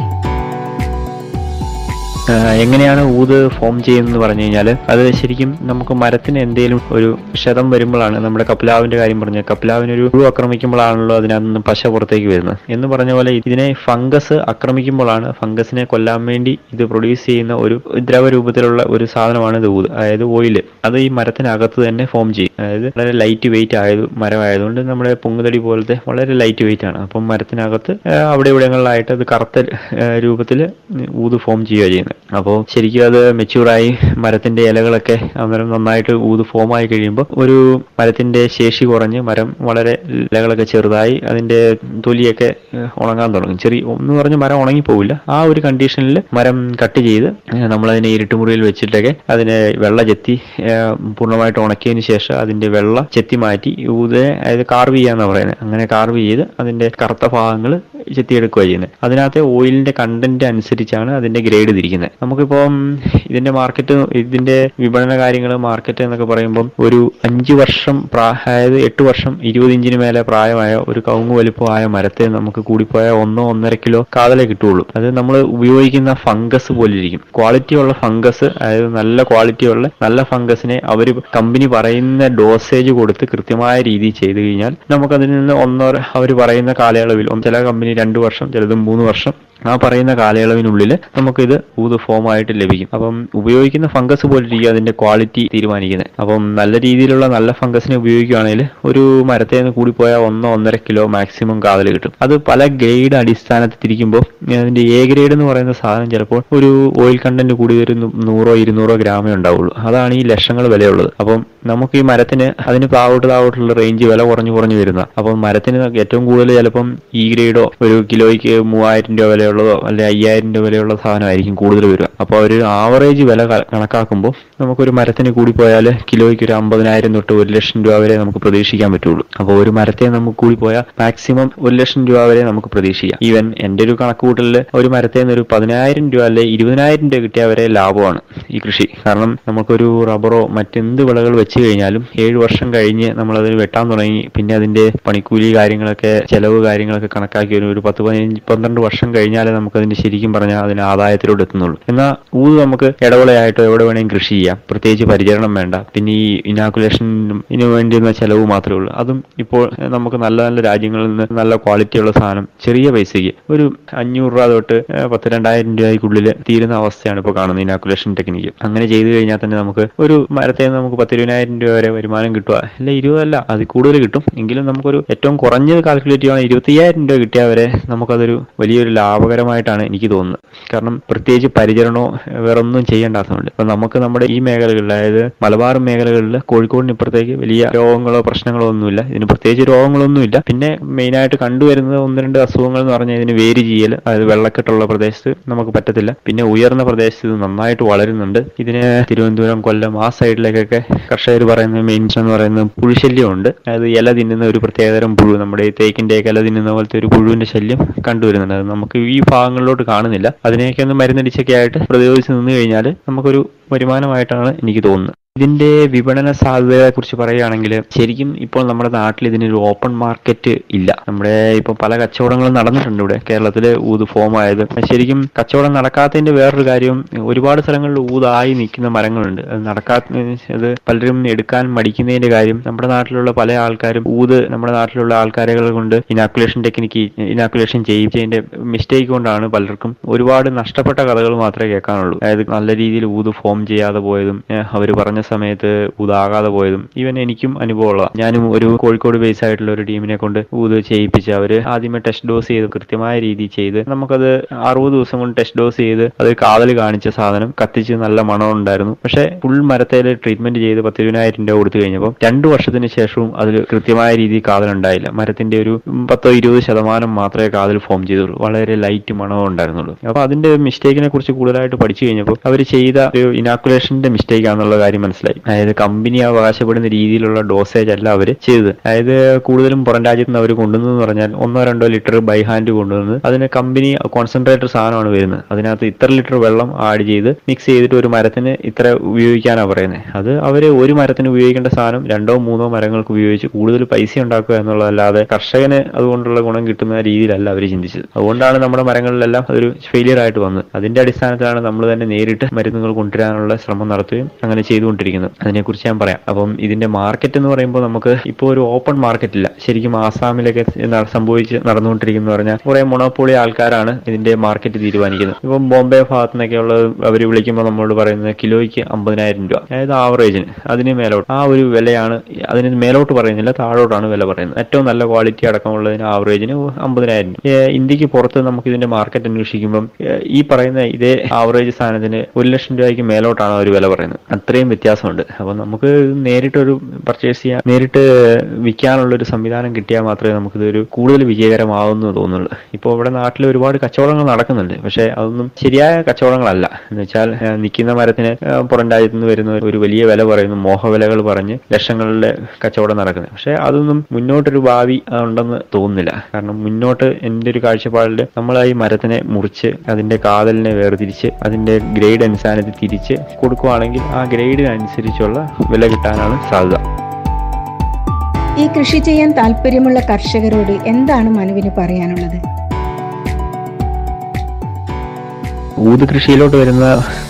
Speaker 4: ആഹ് എങ്ങനെയാണ് ഊത് ഫോം ചെയ്യുന്നത് പറഞ്ഞു കഴിഞ്ഞാൽ അത് ശരിക്കും നമുക്ക് മരത്തിന് എന്തെങ്കിലും ഒരു ക്ഷതം വരുമ്പോഴാണ് നമ്മുടെ കപ്പിലാവിന്റെ കാര്യം പറഞ്ഞത് കപ്പിലാവിന് ഒരു പുഴു ആക്രമിക്കുമ്പോഴാണല്ലോ അതിനകത്ത് നിന്ന് പശ പുറത്തേക്ക് വരുന്നത് എന്ന് പറഞ്ഞ പോലെ ഇതിനെ ഫംഗസ് ആക്രമിക്കുമ്പോഴാണ് ഫംഗസിനെ കൊല്ലാൻ വേണ്ടി ഇത് പ്രൊഡ്യൂസ് ചെയ്യുന്ന ഒരു ദ്രവരൂപത്തിലുള്ള ഒരു സാധനമാണ് ഇത് ഊത് അതായത് ഓയില് അത് ഈ മരത്തിനകത്ത് തന്നെ ഫോം ചെയ്യും അതായത് വളരെ ലൈറ്റ് വെയിറ്റ് ആയത് മരമായതുകൊണ്ട് നമ്മുടെ പൊങ്ങുതടി പോലത്തെ വളരെ ലൈറ്റ് വെയിറ്റ് ആണ് അപ്പം മരത്തിനകത്ത് ആഹ് അവിടെ ഇവിടങ്ങളിലായിട്ട് അത് കറുത്ത രൂപത്തിൽ ഊത് ഫോം ചെയ്യുക ചെയ്യുന്നത് അപ്പോൾ ശരിക്കും അത് മെച്യൂറായി മരത്തിന്റെ ഇലകളൊക്കെ അന്നേരം നന്നായിട്ട് ഊത് ഫോം ആയി കഴിയുമ്പോൾ ഒരു മരത്തിന്റെ ശേഷി കുറഞ്ഞ് മരം വളരെ ഇലകളൊക്കെ ചെറുതായി അതിന്റെ തൊലിയൊക്കെ ഏഹ്, ഉണങ്ങാൻ തുടങ്ങും ചെറിയ എന്ന് പറഞ്ഞ് മരം ഉണങ്ങിപ്പോവില്ല ആ ഒരു കണ്ടീഷനിൽ മരം കട്ട് ചെയ്ത് ഏഹ്, നമ്മളതിനെ ഇരുട്ടുമുറിയിൽ വെച്ചിട്ടൊക്കെ അതിനെ വെള്ള ചെത്തി ഏഹ്, പൂർണ്ണമായിട്ട് ഉണക്കിയതിന് ശേഷം അതിന്റെ വെള്ള ചെത്തി മാറ്റി ഊതെ അതായത് കാർവ് ചെയ്യാന്ന് പറയുന്നത് അങ്ങനെ കാർവ് ചെയ്ത് അതിന്റെ കറുത്ത ഭാഗങ്ങൾ ചെത്തിയെടുക്കുക ചെയ്യുന്നത് അതിനകത്തെ ഓയിലിന്റെ കണ്ടന്റ് അനുസരിച്ചാണ് അതിന്റെ ഗ്രേഡ് തിരിക്കുന്നത് നമുക്കിപ്പം ഇതിന്റെ മാർക്കറ്റ് ഇതിന്റെ വിപണന കാര്യങ്ങൾ മാർക്കറ്റ് എന്നൊക്കെ പറയുമ്പം ഒരു അഞ്ച് വർഷം പ്രാ- അതായത് എട്ട് വർഷം ഇരുപത് ഇഞ്ചിന് മേലെ പ്രായമായ ഒരു കവുങ്ങ് വലിപ്പമായ മരത്തെ നമുക്ക് കൂടിപ്പോയ ഒന്നോ ഒന്നര കിലോ കാതലേ കിട്ടുള്ളൂ അത് നമ്മൾ ഉപയോഗിക്കുന്ന ഫംഗസ് പോലെ ഇരിക്കും ക്വാളിറ്റി ഉള്ള ഫംഗസ് അതായത് നല്ല ക്വാളിറ്റി ഉള്ള നല്ല ഫംഗസിനെ അവർ കമ്പനി പറയുന്ന ഡോസേജ് കൊടുത്ത് കൃത്യമായ രീതിയിൽ ചെയ്തു കഴിഞ്ഞാൽ നമുക്കതിൽ നിന്ന് ഒന്നോ അവർ പറയുന്ന കാലയളവിൽ ഒന്ന് ചില കമ്പനി രണ്ട് വർഷം ചിലത് മൂന്ന് വർഷം ആ പറയുന്ന കാലയളവിനുള്ളിൽ നമുക്കിത് ഊത് ഫോം ആയിട്ട് ലഭിക്കും അപ്പം ഉപയോഗിക്കുന്ന ഫംഗസ് പോലെ ഇരിക്കും അതിന്റെ ക്വാളിറ്റി തീരുമാനിക്കുന്നത് അപ്പം നല്ല രീതിയിലുള്ള നല്ല ഫംഗസിനെ ഉപയോഗിക്കുകയാണെങ്കിൽ ഒരു മരത്തിൽ നിന്ന് കൂടിപ്പോയാൽ ഒന്നോ ഒന്നര കിലോ മാക്സിമം കാതൽ കിട്ടും അത് പല ഗ്രേഡ് അടിസ്ഥാനത്തിൽ തിരിക്കുമ്പോൾ അതിന്റെ എ ഗ്രേഡ് എന്ന് പറയുന്ന സാധനം ചിലപ്പോൾ ഒരു ഓയിൽ കണ്ടന്റ് കൂടി ഒരു നൂ- നൂറോ ഇരുന്നൂറോ ഗ്രാമേ ഉണ്ടാവുള്ളൂ അതാണ് ഈ ലക്ഷങ്ങൾ വിലയുള്ളത് അപ്പം നമുക്ക് ഈ മരത്തിന് അതിന് താവോട്ട് താവോട്ടുള്ള റേഞ്ച് വില കുറഞ്ഞു കുറഞ്ഞു വരുന്ന അപ്പം മരത്തിന് ഏറ്റവും കൂടുതൽ ചിലപ്പം ഈ ഗ്രേഡോ ഒരു കിലോയ്ക്ക് മൂവായിരം രൂപ വിലയുള്ളതോ അല്ലെ അയ്യായിരം രൂപ വിലയുള്ള സാധനമായിരിക്കും കൂടുതൽ വരിക അപ്പോൾ ഒരു ആവറേജ് വില ക- കണക്കാക്കുമ്പോൾ നമുക്കൊരു മരത്തിന് കൂടി പോയാൽ കിലോയ്ക്ക് ഒരു അമ്പതിനായിരം തൊട്ട് ഒരു ലക്ഷം രൂപ വരെ നമുക്ക് പ്രതീക്ഷിക്കാൻ പറ്റുള്ളൂ അപ്പോൾ ഒരു മരത്തെ നമുക്ക് കൂടി പോയാൽ മാക്സിമം ഒരു ലക്ഷം രൂപ വരെ നമുക്ക് പ്രതീക്ഷിക്കാം ഈവൻ എൻ്റെ ഒരു കണക്കുകൂട്ടലിൽ ഒരു മരത്തെ നിന്ന് ഒരു പതിനായിരം രൂപ അല്ലെ ഇരുപതിനായിരം രൂപ കിട്ടിയ വരെ ലാഭമാണ് ഈ കൃഷി കാരണം നമുക്കൊരു റബ്ബറോ മറ്റെന്ത് വിളകൾ വെച്ച് കഴിഞ്ഞാലും ഏഴ് വർഷം കഴിഞ്ഞ് നമ്മളത് വെട്ടാൻ തുടങ്ങി പിന്നെ അതിന്റെ പണിക്കൂലി കാര്യങ്ങളൊക്കെ ചെലവ് കാര്യങ്ങളൊക്കെ കണക്കാക്കി ഒരു ഒരു പത്ത് പതിനഞ്ച് പന്ത്രണ്ട് വർഷം കഴിഞ്ഞാലേ നമുക്ക് അതിന്റെ ശരിക്കും പറഞ്ഞാൽ അതിന് ആദായത്തിലോട്ട് എത്തുന്നുള്ളൂ എന്നാൽ ഊത് നമുക്ക് ഇടവിളയായിട്ടോ എവിടെ വേണമെങ്കിലും കൃഷി ചെയ്യാം പ്രത്യേകിച്ച് പരിചരണം വേണ്ട പിന്നെ ഈ ഇനാക്കുലേഷന് വേണ്ടിയുള്ള ചെലവ് മാത്രമേ ഉള്ളൂ അതും ഇപ്പോൾ നമുക്ക് നല്ല നല്ല രാജ്യങ്ങളിൽ നിന്ന് നല്ല ക്വാളിറ്റിയുള്ള സാധനം ചെറിയ പൈസയ്ക്ക് ഒരു അഞ്ഞൂറ് രൂപ തൊട്ട് ഏഹ്, പത്ത് രണ്ടായിരം രൂപയ്ക്കുള്ളിൽ തീരുന്ന അവസ്ഥയാണ് ഇപ്പോൾ കാണുന്നത് ഇനാക്കുലേഷൻ ടെക്നിക്ക് അങ്ങനെ ചെയ്തു കഴിഞ്ഞാൽ തന്നെ നമുക്ക് ഒരു മരത്തിൽ നിന്ന് നമുക്ക് പത്തിരുപതിനായിരം രൂപ വരെ വരുമാനം കിട്ടുക അല്ല ഇരുപതല്ല അതിൽ കൂടുതൽ കിട്ടും എങ്കിലും നമുക്കൊരു ഏറ്റവും കുറഞ്ഞത് കാൽക്കുലേറ്റ് ചെയ്യുകയാണെങ്കിൽ ഇരുപത്തയ്യായിരം രൂപ കിട്ടിയാൽ വരെ നമുക്കതൊരു വലിയൊരു ലാഭകരമായിട്ടാണ് എനിക്ക് തോന്നുന്നത് കാരണം പ്രത്യേകിച്ച് പരിചരണമോ ഏഹ്, വേറെ ഒന്നും ചെയ്യേണ്ടാത്തതുകൊണ്ട് ഇപ്പൊ നമുക്ക് നമ്മുടെ ഈ മേഖലകളിൽ അതായത് മലബാർ മേഖലകളിൽ കോഴിക്കോടിന് ഇപ്പുറത്തേക്ക് വലിയ രോഗങ്ങളോ പ്രശ്നങ്ങളോ ഒന്നുമില്ല ഇതിന് പ്രത്യേകിച്ച് രോഗങ്ങളൊന്നുമില്ല പിന്നെ മെയിനായിട്ട് കണ്ടുവരുന്നത് ഒന്ന് രണ്ട് അസുഖങ്ങൾ എന്ന് പറഞ്ഞാൽ ഇതിന് വേര് ചെയ്യൽ അതായത് വെള്ളക്കെട്ടുള്ള പ്രദേശത്ത് നമുക്ക് പറ്റത്തില്ല പിന്നെ ഉയർന്ന പ്രദേശത്ത് ഇത് നന്നായിട്ട് വളരുന്നുണ്ട് ഇതിന് തിരുവനന്തപുരം കൊല്ലം ആ സൈഡിലേക്കൊക്കെ കർഷകർ പറയുന്ന മെയിൻ എന്ന് പറയുന്നത് പുഴുശല്യമുണ്ട് അതായത് ഇല തിന്നുന്ന ഒരു പ്രത്യേകതരം പുഴു നമ്മുടെ ഈ തേക്കിന്റെ ഇല തിന്നുന്ന പോലത്തെ ഒരു പുഴുവിന്റെ ശല്യം കണ്ടുവരുന്നുണ്ട് അത് നമുക്ക് ഈ ഭാഗങ്ങളിലോട്ട് കാണുന്നില്ല അതിനെയൊക്കെ ഒന്ന് മരുന്നടിച്ചൊക്കെ ആയിട്ട് പ്രതിരോധിച്ച് നിന്ന് കഴിഞ്ഞാൽ നമുക്കൊരു വരുമാനമായിട്ടാണ് എനിക്ക് തോന്നുന്നത് ഇതിന്റെ വിപണന സാധ്യതയെ കുറിച്ച് പറയുകയാണെങ്കിൽ ശരിക്കും ഇപ്പോൾ നമ്മുടെ നാട്ടിൽ ഇതിനൊരു ഓപ്പൺ മാർക്കറ്റ് ഇല്ല നമ്മുടെ ഇപ്പൊ പല കച്ചവടങ്ങളും നടന്നിട്ടുണ്ട് ഇവിടെ കേരളത്തിൽ ഊത് ഫോം ആയത് ശരിക്കും കച്ചവടം നടക്കാത്തതിന്റെ വേറൊരു കാര്യം ഒരുപാട് സ്ഥലങ്ങളിൽ ഊതായി നിൽക്കുന്ന മരങ്ങളുണ്ട് അത് നടക്കാത്ത അത് പലരും എടുക്കാൻ മടിക്കുന്നതിന്റെ കാര്യം നമ്മുടെ നാട്ടിലുള്ള പല ആൾക്കാരും ഊത് നമ്മുടെ നാട്ടിലുള്ള ആൾക്കാരെ കൊണ്ട് ഇനാക്കുലേഷൻ ടെക്നിക്ക് ഇനാക്കുലേഷൻ ചെയ്യിച്ചതിന്റെ മിസ്റ്റേക്ക് കൊണ്ടാണ് പലർക്കും ഒരുപാട് നഷ്ടപ്പെട്ട കഥകൾ മാത്രമേ കേൾക്കാനുള്ളൂ അതായത് നല്ല രീതിയിൽ ഊത് ഫോം ചെയ്യാതെ പോയതും അവർ പറഞ്ഞ സമയത്ത് ഊതാകാതെ പോയതും ഈവൻ എനിക്കും അനുഭവമുള്ളതാണ് ഞാനും ഒരു കോഴിക്കോട് ബേസ് ആയിട്ടുള്ള ഒരു ടീമിനെ കൊണ്ട് ഊത് ചെയ്യിപ്പിച്ച് അവര് ആദ്യമേ ടെസ്റ്റ് ഡോസ് ചെയ്ത് കൃത്യമായ രീതിയിൽ ചെയ്ത് നമുക്കത് അറുപത് ദിവസം കൊണ്ട് ടെസ്റ്റ് ഡോസ് ചെയ്ത് അത് കാതൽ കാണിച്ച സാധനം കത്തിച്ച് നല്ല മണം ഉണ്ടായിരുന്നു പക്ഷെ ഫുൾ മരത്തേൽ ട്രീറ്റ്മെന്റ് ചെയ്ത് പത്തിരുപതിനായിരം രൂപ കൊടുത്തു കഴിഞ്ഞപ്പോൾ രണ്ടു വർഷത്തിന് ശേഷവും അതിൽ കൃത്യമായ രീതിയിൽ കാതൽ ഉണ്ടായില്ല മരത്തിന്റെ ഒരു പത്തോ ഇരുപത് ശതമാനം മാത്രമേ കാതൽ ഫോം ചെയ്തുള്ളൂ വളരെ ലൈറ്റ് മണമോ ഉണ്ടായിരുന്നുള്ളൂ അപ്പൊ അതിന്റെ മിസ്റ്റേക്കിനെ കുറിച്ച് കൂടുതലായിട്ട് പഠിച്ചു കഴിഞ്ഞപ്പോൾ അവർ ചെയ്ത ഒരു ഇനാക്കുലേഷന്റെ മിസ്റ്റേക്ക് ആണെന്നുള്ള കാര്യം മനസ്സിലായി അതായത് കമ്പനി അവകാശപ്പെടുന്ന രീതിയിലുള്ള ഡോസേജ് അല്ല അവർ ചെയ്തത് അതായത് കൂടുതലും പുറം രാജ്യത്ത് നിന്ന് അവർ കൊണ്ടുവന്നെന്ന് പറഞ്ഞാൽ ഒന്നോ രണ്ടോ ലിറ്റർ ബൈ ഹാൻഡ് കൊണ്ടുവന്ന് അതിന് കമ്പനി കോൺസെൻട്രേറ്റർ സാധനമാണ് വരുന്നത് അതിനകത്ത് ഇത്ര ലിറ്റർ വെള്ളം ആഡ് ചെയ്ത് മിക്സ് ചെയ്തിട്ട് ഒരു മരത്തിന് ഇത്ര ഉപയോഗിക്കാനാണ് പറയുന്നത് അത് അവർ ഒരു മരത്തിന് ഉപയോഗിക്കേണ്ട സാധനം രണ്ടോ മൂന്നോ മരങ്ങൾക്ക് ഉപയോഗിച്ച് കൂടുതൽ പൈസ ഉണ്ടാക്കുക എന്നുള്ളതല്ലാതെ കർഷകന് അതുകൊണ്ടുള്ള ഗുണം കിട്ടുന്ന രീതിയിലല്ല അവർ ചിന്തിച്ചത് അതുകൊണ്ടാണ് നമ്മുടെ മരങ്ങളിലെല്ലാം അതൊരു ഫെയിലിയർ ആയിട്ട് വന്നത് അതിന്റെ അടിസ്ഥാനത്തിലാണ് നമ്മൾ തന്നെ നേരിട്ട് മരുന്നുകൾ കൊണ്ടുവരാനുള്ള ശ്രമം നടത്തുകയും അങ്ങനെ ചെയ്തുകൊണ്ടിരിക്കുന്നത് അതിനെക്കുറിച്ച് ഞാൻ പറയാം അപ്പം ഇതിന്റെ മാർക്കറ്റ് എന്ന് പറയുമ്പോൾ നമുക്ക് ഇപ്പോൾ ഒരു ഓപ്പൺ മാർക്കറ്റ് ഇല്ല ശരിക്കും ആസാമിലൊക്കെ ന- സംഭവിച്ച് നടന്നുകൊണ്ടിരിക്കുന്ന പറഞ്ഞാൽ കുറെ മൊണോപ്പൊളി ആൾക്കാരാണ് ഇതിന്റെ മാർക്കറ്റ് തീരുമാനിക്കുന്നത് ഇപ്പം ബോംബെ ഭാഗത്തു നിന്നൊക്കെ ഉള്ളത് അവർ വിളിക്കുമ്പോൾ നമ്മളോട് പറയുന്നത് കിലോയ്ക്ക് അമ്പതിനായിരം രൂപ അതായത് ആവറേജിന് അതിന് മേലോട്ട് ആ ഒരു വിലയാണ് അതിന് മേലോട്ട് പറയുന്നില്ല താഴോട്ടാണ് വില പറയുന്നത് ഏറ്റവും നല്ല ക്വാളിറ്റി അടക്കമുള്ളതിന് ആവറേജിന് അമ്പതിനായിരം രൂപ ഏഹ് ഇന്ത്യക്ക് പുറത്ത് നമുക്ക് ഇതിന്റെ മാർക്കറ്റ് അന്വേഷിക്കുമ്പം ഏഹ് ഈ പറയുന്ന ഇതേ ആവറേജ് സാധനത്തിന് ഒരു ലക്ഷം രൂപയ്ക്ക് മേലോട്ടാണ് അവർ വില പറയുന്നത് അത്രയും വ്യത്യാസമുണ്ട് അപ്പോൾ നമുക്ക് നേരിട്ടൊരു പർച്ചേസ് ചെയ്യാൻ നേരിട്ട് വിൽക്കാനുള്ള ഒരു സംവിധാനം കിട്ടിയാൽ മാത്രമേ നമുക്കിതൊരു കൂടുതൽ വിജയകരമാവുമെന്ന് തോന്നുള്ളൂ ഇപ്പോൾ ഇവിടെ നാട്ടിൽ ഒരുപാട് കച്ചവടങ്ങൾ നടക്കുന്നുണ്ട് പക്ഷേ അതൊന്നും ശരിയായ കച്ചവടങ്ങളല്ല എന്ന് വെച്ചാൽ ഏഹ് നിൽക്കുന്ന മരത്തിന് ഏഹ് പുറം രാജ്യത്ത് നിന്ന് വരുന്ന ഒരു വലിയ വില പറയുന്നു മോഹവിലകൾ പറഞ്ഞ് ലക്ഷങ്ങളിലെ കച്ചവടം നടക്കുന്നത് പക്ഷേ അതൊന്നും മുന്നോട്ടൊരു ഭാവി ആ, ഉണ്ടെന്ന് തോന്നുന്നില്ല കാരണം മുന്നോട്ട് എൻ്റെ ഒരു കാഴ്ചപ്പാടിൽ നമ്മൾ ഈ മരത്തിനെ മുറിച്ച് അതിന്റെ കാതലിനെ വേർതിരിച്ച് അതിന്റെ ഗ്രേഡ് അനുസാരത്തിൽ തിരിച്ച് കൊടുക്കുവാണെങ്കിൽ ആ ഗ്രേഡിനനുസരിച്ചുള്ള വില കിട്ടാനാണ് സാധ്യത
Speaker 3: ഈ കൃഷി ചെയ്യാൻ താല്പര്യമുള്ള കർഷകരോട് എന്താണ് മനുവിന് പറയാനുള്ളത്
Speaker 4: ഊത് കൃഷിയിലോട്ട് വരുന്ന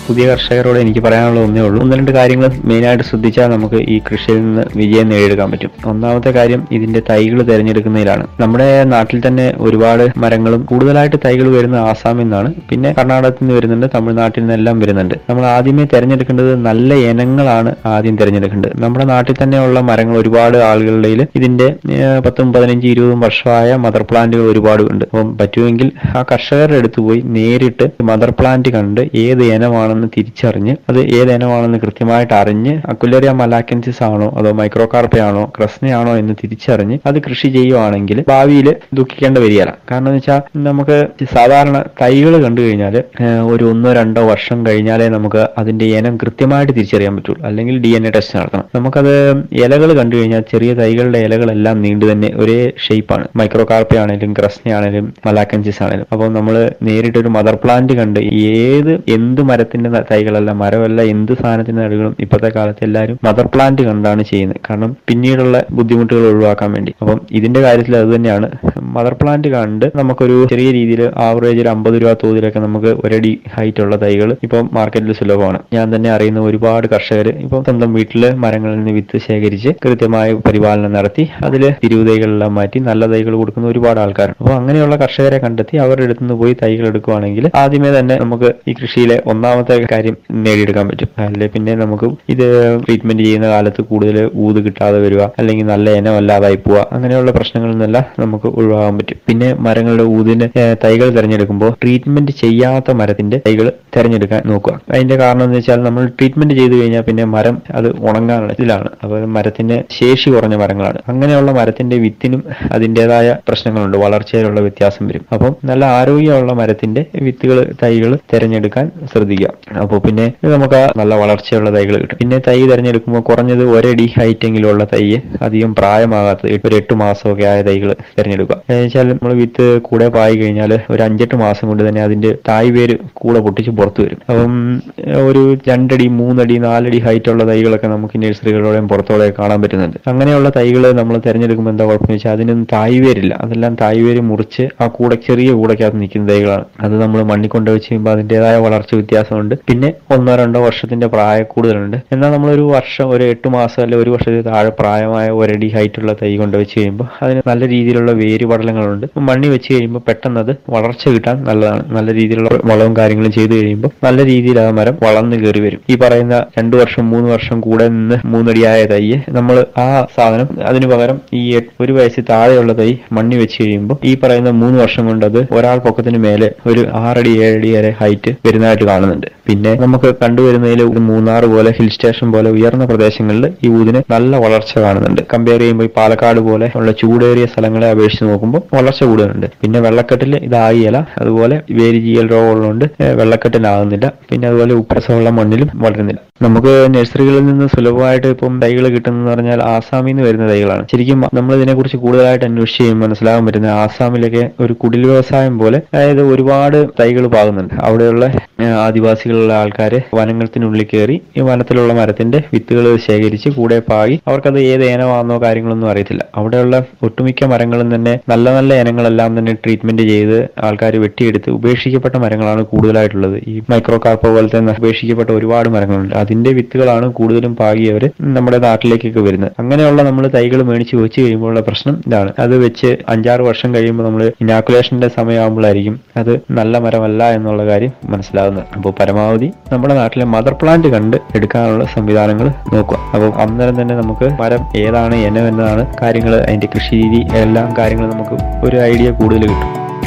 Speaker 4: പുതിയ കർഷകരോട് എനിക്ക് പറയാനുള്ള ഒന്നേ ഉള്ളൂ ഒന്ന് രണ്ട് കാര്യങ്ങൾ മെയിനായിട്ട് ശ്രദ്ധിച്ചാൽ നമുക്ക് ഈ കൃഷിയിൽ നിന്ന് വിജയം നേടിയെടുക്കാൻ പറ്റും ഒന്നാമത്തെ കാര്യം ഇതിന്റെ തൈകൾ തിരഞ്ഞെടുക്കുന്നതിലാണ് നമ്മുടെ നാട്ടിൽ തന്നെ ഒരുപാട് മരങ്ങളും കൂടുതലായിട്ട് തൈകൾ വരുന്ന ആസാമിൽ നിന്നാണ് പിന്നെ കർണാടകത്തിൽ നിന്ന് വരുന്നുണ്ട് തമിഴ്നാട്ടിൽ നിന്നെല്ലാം വരുന്നുണ്ട് നമ്മൾ ആദ്യമേ തിരഞ്ഞെടുക്കേണ്ടത് നല്ല ഇനങ്ങളാണ് ആദ്യം തിരഞ്ഞെടുക്കേണ്ടത് നമ്മുടെ നാട്ടിൽ തന്നെയുള്ള മരങ്ങൾ ഒരുപാട് ആളുകളുടെ കയ്യിൽ ഇതിന്റെ ഏർ, പത്തും പതിനഞ്ച് ഇരുപതും വർഷമായ മദർ പ്ലാന്റുകൾ ഒരുപാട് ഉണ്ട് അപ്പം പറ്റുമെങ്കിൽ ആ കർഷകരുടെ അടുത്ത് പോയി നേരിട്ട് മദർ പ്ലാന്റ് കണ്ട് ഏത് ഇനമാണെന്ന് തിരിച്ചറിഞ്ഞ് അത് ഏത് ഇനമാണെന്ന് കൃത്യമായിട്ട് അറിഞ്ഞ് അക്കുലറിയ മലാക്കൻസിസ് ആണോ അതോ മൈക്രോകാർപ്പയാണോ ക്രസ്നയാണോ എന്ന് തിരിച്ചറിഞ്ഞ് അത് കൃഷി ചെയ്യുവാണെങ്കിൽ ഭാവിയിൽ ദുഃഖിക്കേണ്ട വരികയില്ല കാരണം എന്ന് വെച്ചാൽ നമുക്ക് സാധാരണ തൈകൾ കണ്ടു കഴിഞ്ഞാൽ ഒരു ഒന്നോ രണ്ടോ വർഷം കഴിഞ്ഞാലേ നമുക്ക് അതിന്റെ ഇനം കൃത്യമായിട്ട് തിരിച്ചറിയാൻ പറ്റുള്ളൂ അല്ലെങ്കിൽ ഡി എൻ എ ടെസ്റ്റ് നടത്തണം നമുക്കത് ഇലകൾ കണ്ടു കഴിഞ്ഞാൽ ചെറിയ തൈകളുടെ ഇലകളെല്ലാം നീണ്ടു തന്നെ ഒരേ ഷേപ്പാണ് മൈക്രോ കാർപ്പ ആണെങ്കിലും ക്രസ്ന ആണെങ്കിലും മലാക്കൻസിസ് ആണെങ്കിലും അപ്പോൾ നമ്മൾ നേരിട്ട് ഒരു മദർ പ്ലാന്റ് കണ്ട് ഏത് എന്ത് മരത്തിന്റെ ന- തൈകളല്ല മരമല്ല എന്ത് സാധനത്തിന്റെ തൈകളും ഇപ്പോഴത്തെ കാലത്ത് എല്ലാവരും മദർ പ്ലാന്റ് കണ്ടാണ് ചെയ്യുന്നത് കാരണം പിന്നീടുള്ള ബുദ്ധിമുട്ടുകൾ ഒഴിവാക്കാൻ വേണ്ടി അപ്പം ഇതിന്റെ കാര്യത്തിൽ അത് തന്നെയാണ് മദർ പ്ലാന്റ് കണ്ട് നമുക്കൊരു ചെറിയ രീതിയിൽ ആവറേജ് ഒരു അമ്പത് രൂപ തോതിലൊക്കെ നമുക്ക് ഒരടി ഹൈറ്റ് ഉള്ള തൈകൾ ഇപ്പം മാർക്കറ്റിൽ സുലഭമാണ് ഞാൻ തന്നെ അറിയുന്ന ഒരുപാട് കർഷകർ ഇപ്പം സ്വന്തം വീട്ടില് മരങ്ങളിൽ നിന്ന് വിത്ത് ശേഖരിച്ച് കൃത്യമായ പരിപാലനം നടത്തി അതിൽ തിരുവുതൈകളെല്ലാം മാറ്റി നല്ല തൈകൾ കൊടുക്കുന്ന ഒരുപാട് ആൾക്കാരുണ്ട് അപ്പോൾ അങ്ങനെയുള്ള കർഷകരെ കണ്ടെത്തി അവരുടെ അടുത്ത് നിന്ന് പോയി തൈകൾ എടുക്കുവാണെങ്കിൽ ആദ്യമേ തന്നെ നമുക്ക് ഈ കൃഷിയിലെ ഒന്നാമത്തെ കാര്യം നേടിയെടുക്കാൻ പറ്റും അല്ലെ പിന്നെ നമുക്ക് ഇത് ട്രീറ്റ്മെന്റ് ചെയ്യുന്ന കാലത്ത് കൂടുതൽ ഊത് കിട്ടാതെ വരിക അല്ലെങ്കിൽ നല്ല ഇനം അല്ലാതായി പോവുക അങ്ങനെയുള്ള പ്രശ്നങ്ങളിൽ നിന്നെല്ലാം നമുക്ക് ഒഴിവാകാൻ പറ്റും പിന്നെ മരങ്ങളുടെ ഊതിന് ഏഹ്, തൈകൾ തിരഞ്ഞെടുക്കുമ്പോൾ ട്രീറ്റ്മെന്റ് ചെയ്യാത്ത മരത്തിന്റെ തൈകൾ തിരഞ്ഞെടുക്കാൻ നോക്കുക അതിന്റെ കാരണം എന്ന് വെച്ചാൽ നമ്മൾ ട്രീറ്റ്മെന്റ് ചെയ്തു കഴിഞ്ഞാൽ പിന്നെ മരം അത് ഉണങ്ങാനുള്ള ഇതിലാണ് അപ്പോൾ മരത്തിന് ശേഷി കുറഞ്ഞ മരങ്ങളാണ് അങ്ങനെയുള്ള മരത്തിന്റെ വിത്തിനും അതിൻ്റെതായ പ്രശ്നങ്ങളുണ്ട് വളർച്ചയിലുള്ള വ്യത്യാസം വരും അപ്പം നല്ല ആരോഗ്യമുള്ള മരത്തിന്റെ വിത്തുകൾ തൈകൾ തിരഞ്ഞെടുക്കാൻ ശ്രദ്ധിക്കുക അപ്പോൾ പിന്നെ നമുക്ക് ആ നല്ല വളർച്ചയുള്ള തൈകൾ കിട്ടും പിന്നെ തൈ തിരഞ്ഞെടുക്കുമ്പോൾ കുറഞ്ഞത് ഒരടി ഹൈറ്റ് എങ്കിലും ഉള്ള തൈ അധികം പ്രായമാകാത്ത ഒരു എട്ട് മാസമൊക്കെ ആയ തൈകൾ തിരഞ്ഞെടുക്കുക എന്ന് വെച്ചാൽ നമ്മൾ വിത്ത് കൂടെ പായി കഴിഞ്ഞാൽ ഒരു അഞ്ചെട്ട് മാസം കൊണ്ട് തന്നെ അതിന്റെ തായ് വേര് കൂടെ പൊട്ടിച്ച് പുറത്തു വരും അപ്പം ഏഹ്, ഒരു രണ്ടടി മൂന്നടി നാലടി ഹൈറ്റ് ഉള്ള തൈകളൊക്കെ നമുക്ക് നഴ്സറികളോടെയും പുറത്തോടെയും കാണാൻ പറ്റുന്നുണ്ട് അങ്ങനെയുള്ള തൈകൾ നമ്മൾ തിരഞ്ഞെടുക്കുമ്പോൾ എന്താ കുഴപ്പമെന്ന് വെച്ചാൽ അതിനൊന്നും തായ് വേരില്ല അതെല്ലാം തായ് വേര് മുറിച്ച് ആ കൂടെ ചെറിയ കൂടക്കകത്ത് നിൽക്കുന്ന തൈകളാണ് അത് നമ്മൾ മണ്ണിൽ കൊണ്ട് വെച്ച് കഴിയുമ്പോൾ അതിൻ്റെതായ വളർച്ച വ്യത്യാസമുണ്ട് പിന്നെ ഒന്നോ രണ്ടോ വർഷത്തിന്റെ പ്രായ കൂടുതലുണ്ട് എന്നാൽ നമ്മളൊരു വർഷം ഒരു എട്ട് മാസം അല്ലെ ഒരു വർഷത്തിൽ താഴെ പ്രായമായ ഒരടി ഹൈറ്റ് ഉള്ള തൈ കൊണ്ട് വെച്ച് കഴിയുമ്പോൾ അതിന് നല്ല രീതിയിലുള്ള വേര് പടലങ്ങളുണ്ട് മണ്ണി വെച്ച് കഴിയുമ്പോൾ പെട്ടെന്ന് അത് വളർച്ച കിട്ടാൻ നല്ലതാണ് നല്ല രീതിയിലുള്ള വളവും കാര്യങ്ങളും ചെയ്തു കഴിയുമ്പോൾ നല്ല രീതിയിൽ ആ മരം വളർന്നു കയറി വരും ഈ പറയുന്ന രണ്ടു വർഷം മൂന്ന് വർഷം കൂടെ നിന്ന് മൂന്നടിയായ തൈ നമ്മൾ ആ സാധനം അതിന് പകരം ഈ എട്ട് ഒരു വയസ്സിൽ താഴെയുള്ള തൈ മണ്ണി വെച്ച് കഴിയുമ്പോൾ ഈ പറയുന്ന മൂന്ന് വർഷം കൊണ്ട് അത് ഒരാൾ പൊക്കത്തിന് മേലെ ഒരു ആറടി ഏഴടി വരെ ഹൈറ്റ് വരുന്നതായിട്ട് കാണുന്നുണ്ട് പിന്നെ നമുക്ക് കണ്ടുവരുന്നതിൽ ഒരു മൂന്നാർ പോലെ ഹിൽ സ്റ്റേഷൻ പോലെ ഉയർന്ന പ്രദേശങ്ങളിൽ ഈ ഊതിന് നല്ല വളർച്ച കാണുന്നുണ്ട് കമ്പയർ ചെയ്യുമ്പോൾ ഈ പാലക്കാട് പോലെ ഉള്ള ചൂടേറിയ സ്ഥലങ്ങളെ അപേക്ഷിച്ച് നോക്കുമ്പോൾ വളർച്ച കൂടുതലുണ്ട് പിന്നെ വെള്ളക്കെട്ടിൽ ഇതാകിയല അതുപോലെ വേരിജീയൽ രോഗമുള്ളതുകൊണ്ട് ഏഹ് വെള്ളക്കെട്ടിലാകുന്നില്ല പിന്നെ അതുപോലെ ഉപ്പരസമുള്ള മണ്ണിലും വളരുന്നില്ല നമുക്ക് നഴ്സറികളിൽ നിന്ന് സുലഭമായിട്ട് ഇപ്പം തൈകൾ കിട്ടുന്നതെന്ന് പറഞ്ഞാൽ ആസാമിൽ നിന്ന് വരുന്ന തൈകളാണ് ശരിക്കും നമ്മൾ ഇതിനെക്കുറിച്ച് കൂടുതലായിട്ട് അന്വേഷിച്ച് കഴിയുമ്പോൾ മനസ്സിലാകാൻ പറ്റുന്ന ആസാമിലൊക്കെ ഒരു കുടിൽ വ്യവസായം പോലെ അതായത് ഒരുപാട് തൈകൾ പാകുന്നുണ്ട് അവിടെയുള്ള ഏഹ്, ആദിവാസികളുള്ള ആൾക്കാർ വനങ്ങൾത്തിനുള്ളിൽ കയറി ഈ വനത്തിലുള്ള മരത്തിന്റെ വിത്തുകൾ ശേഖരിച്ച് കൂടെ പാകി അവർക്കത് ഏത് ഇനമാണെന്നോ കാര്യങ്ങളൊന്നും അറിയത്തില്ല അവിടെയുള്ള ഒട്ടുമിക്ക മരങ്ങളും തന്നെ നല്ല നല്ല ഇനങ്ങളെല്ലാം തന്നെ ട്രീറ്റ്മെന്റ് ചെയ്ത് ആൾക്കാർ വെട്ടിയെടുത്ത് ഉപേക്ഷിക്കപ്പെട്ട മരങ്ങളാണ് കൂടുതലായിട്ടുള്ളത് ഈ മൈക്രോ കാർപ്പ പോലത്തെ ഉപേക്ഷിക്കപ്പെട്ട ഒരുപാട് മരങ്ങളുണ്ട് അതിന്റെ വിത്തുകളാണ് കൂടുതലും പാകിയവർ നമ്മുടെ നാട്ടിലേക്കൊക്കെ വരുന്നത് അങ്ങനെയുള്ള നമ്മൾ തൈകൾ മേടിച്ച് വെച്ച് കഴിയുമ്പോഴുള്ള പ്രശ്നം ഇതാണ് അത് വെച്ച് അഞ്ചാറ് വർഷം കഴിയുമ്പോൾ നമ്മൾ ഇനാക്കുലേഷന്റെ സമയമാകുമ്പോഴായിരിക്കും അത് നല്ല മരമല്ല എന്നുള്ള കാര്യം മനസ്സിലാകുന്നത് അപ്പോൾ പരമാവധി നമ്മുടെ നാട്ടിലെ മദർ പ്ലാന്റ് കണ്ട് എടുക്കാനുള്ള സംവിധാനങ്ങൾ നോക്കുക അപ്പോൾ അന്നേരം തന്നെ നമുക്ക് മരം ഏതാണ് ഇനം എന്നതാണ് കാര്യങ്ങൾ അതിന്റെ കൃഷി രീതി എല്ലാം കാര്യങ്ങൾ നമുക്ക് ഒരു ഐഡിയ കൂടുതൽ കിട്ടും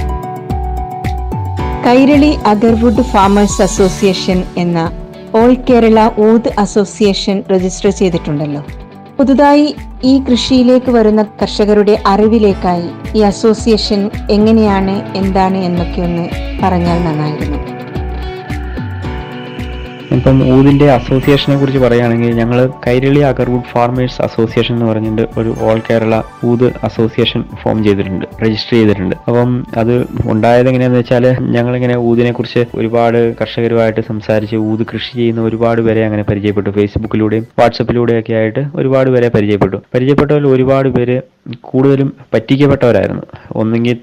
Speaker 3: കൈരളി അഗർവുഡ് ഫാമേഴ്സ് അസോസിയേഷൻ എന്ന all Kerala oud association register ചെയ്തിട്ടുണ്ടല്ലോ പുതുതായി ഈ കൃഷിയിലേക്ക് വരുന്ന കർഷകരുടെ അറിവിലേക്കായി ഈ അസോസിയേഷൻ എങ്ങനെയാണ് എന്താണ് എന്നൊക്കെ ഒന്ന് പറഞ്ഞാൽ നന്നായിരുന്നു
Speaker 4: ഇപ്പം ഊതിന്റെ അസോസിയേഷനെ കുറിച്ച് പറയുകയാണെങ്കിൽ ഞങ്ങൾ കൈരളി അഗർവുഡ് ഫാർമേഴ്സ് അസോസിയേഷൻ എന്ന് പറഞ്ഞിട്ട് ഒരു all Kerala oud association form ചെയ്തിട്ടുണ്ട് രജിസ്റ്റർ ചെയ്തിട്ടുണ്ട് അപ്പം അത് ഉണ്ടായത് എങ്ങനെയാന്ന് വെച്ചാൽ ഞങ്ങളിങ്ങനെ ഊതിനെ കുറിച്ച് ഒരുപാട് കർഷകരുമായിട്ട് സംസാരിച്ച് ഊത് കൃഷി ചെയ്യുന്ന ഒരുപാട് പേരെ അങ്ങനെ പരിചയപ്പെട്ടു ഫേസ്ബുക്കിലൂടെയും വാട്സപ്പിലൂടെയും ഒക്കെ ആയിട്ട് ഒരുപാട് പേരെ പരിചയപ്പെട്ടു പരിചയപ്പെട്ടവരിൽ ഒരുപാട് പേര് കൂടുതലും പറ്റിക്കപ്പെട്ടവരായിരുന്നു ഒന്നെങ്കിൽ തൈ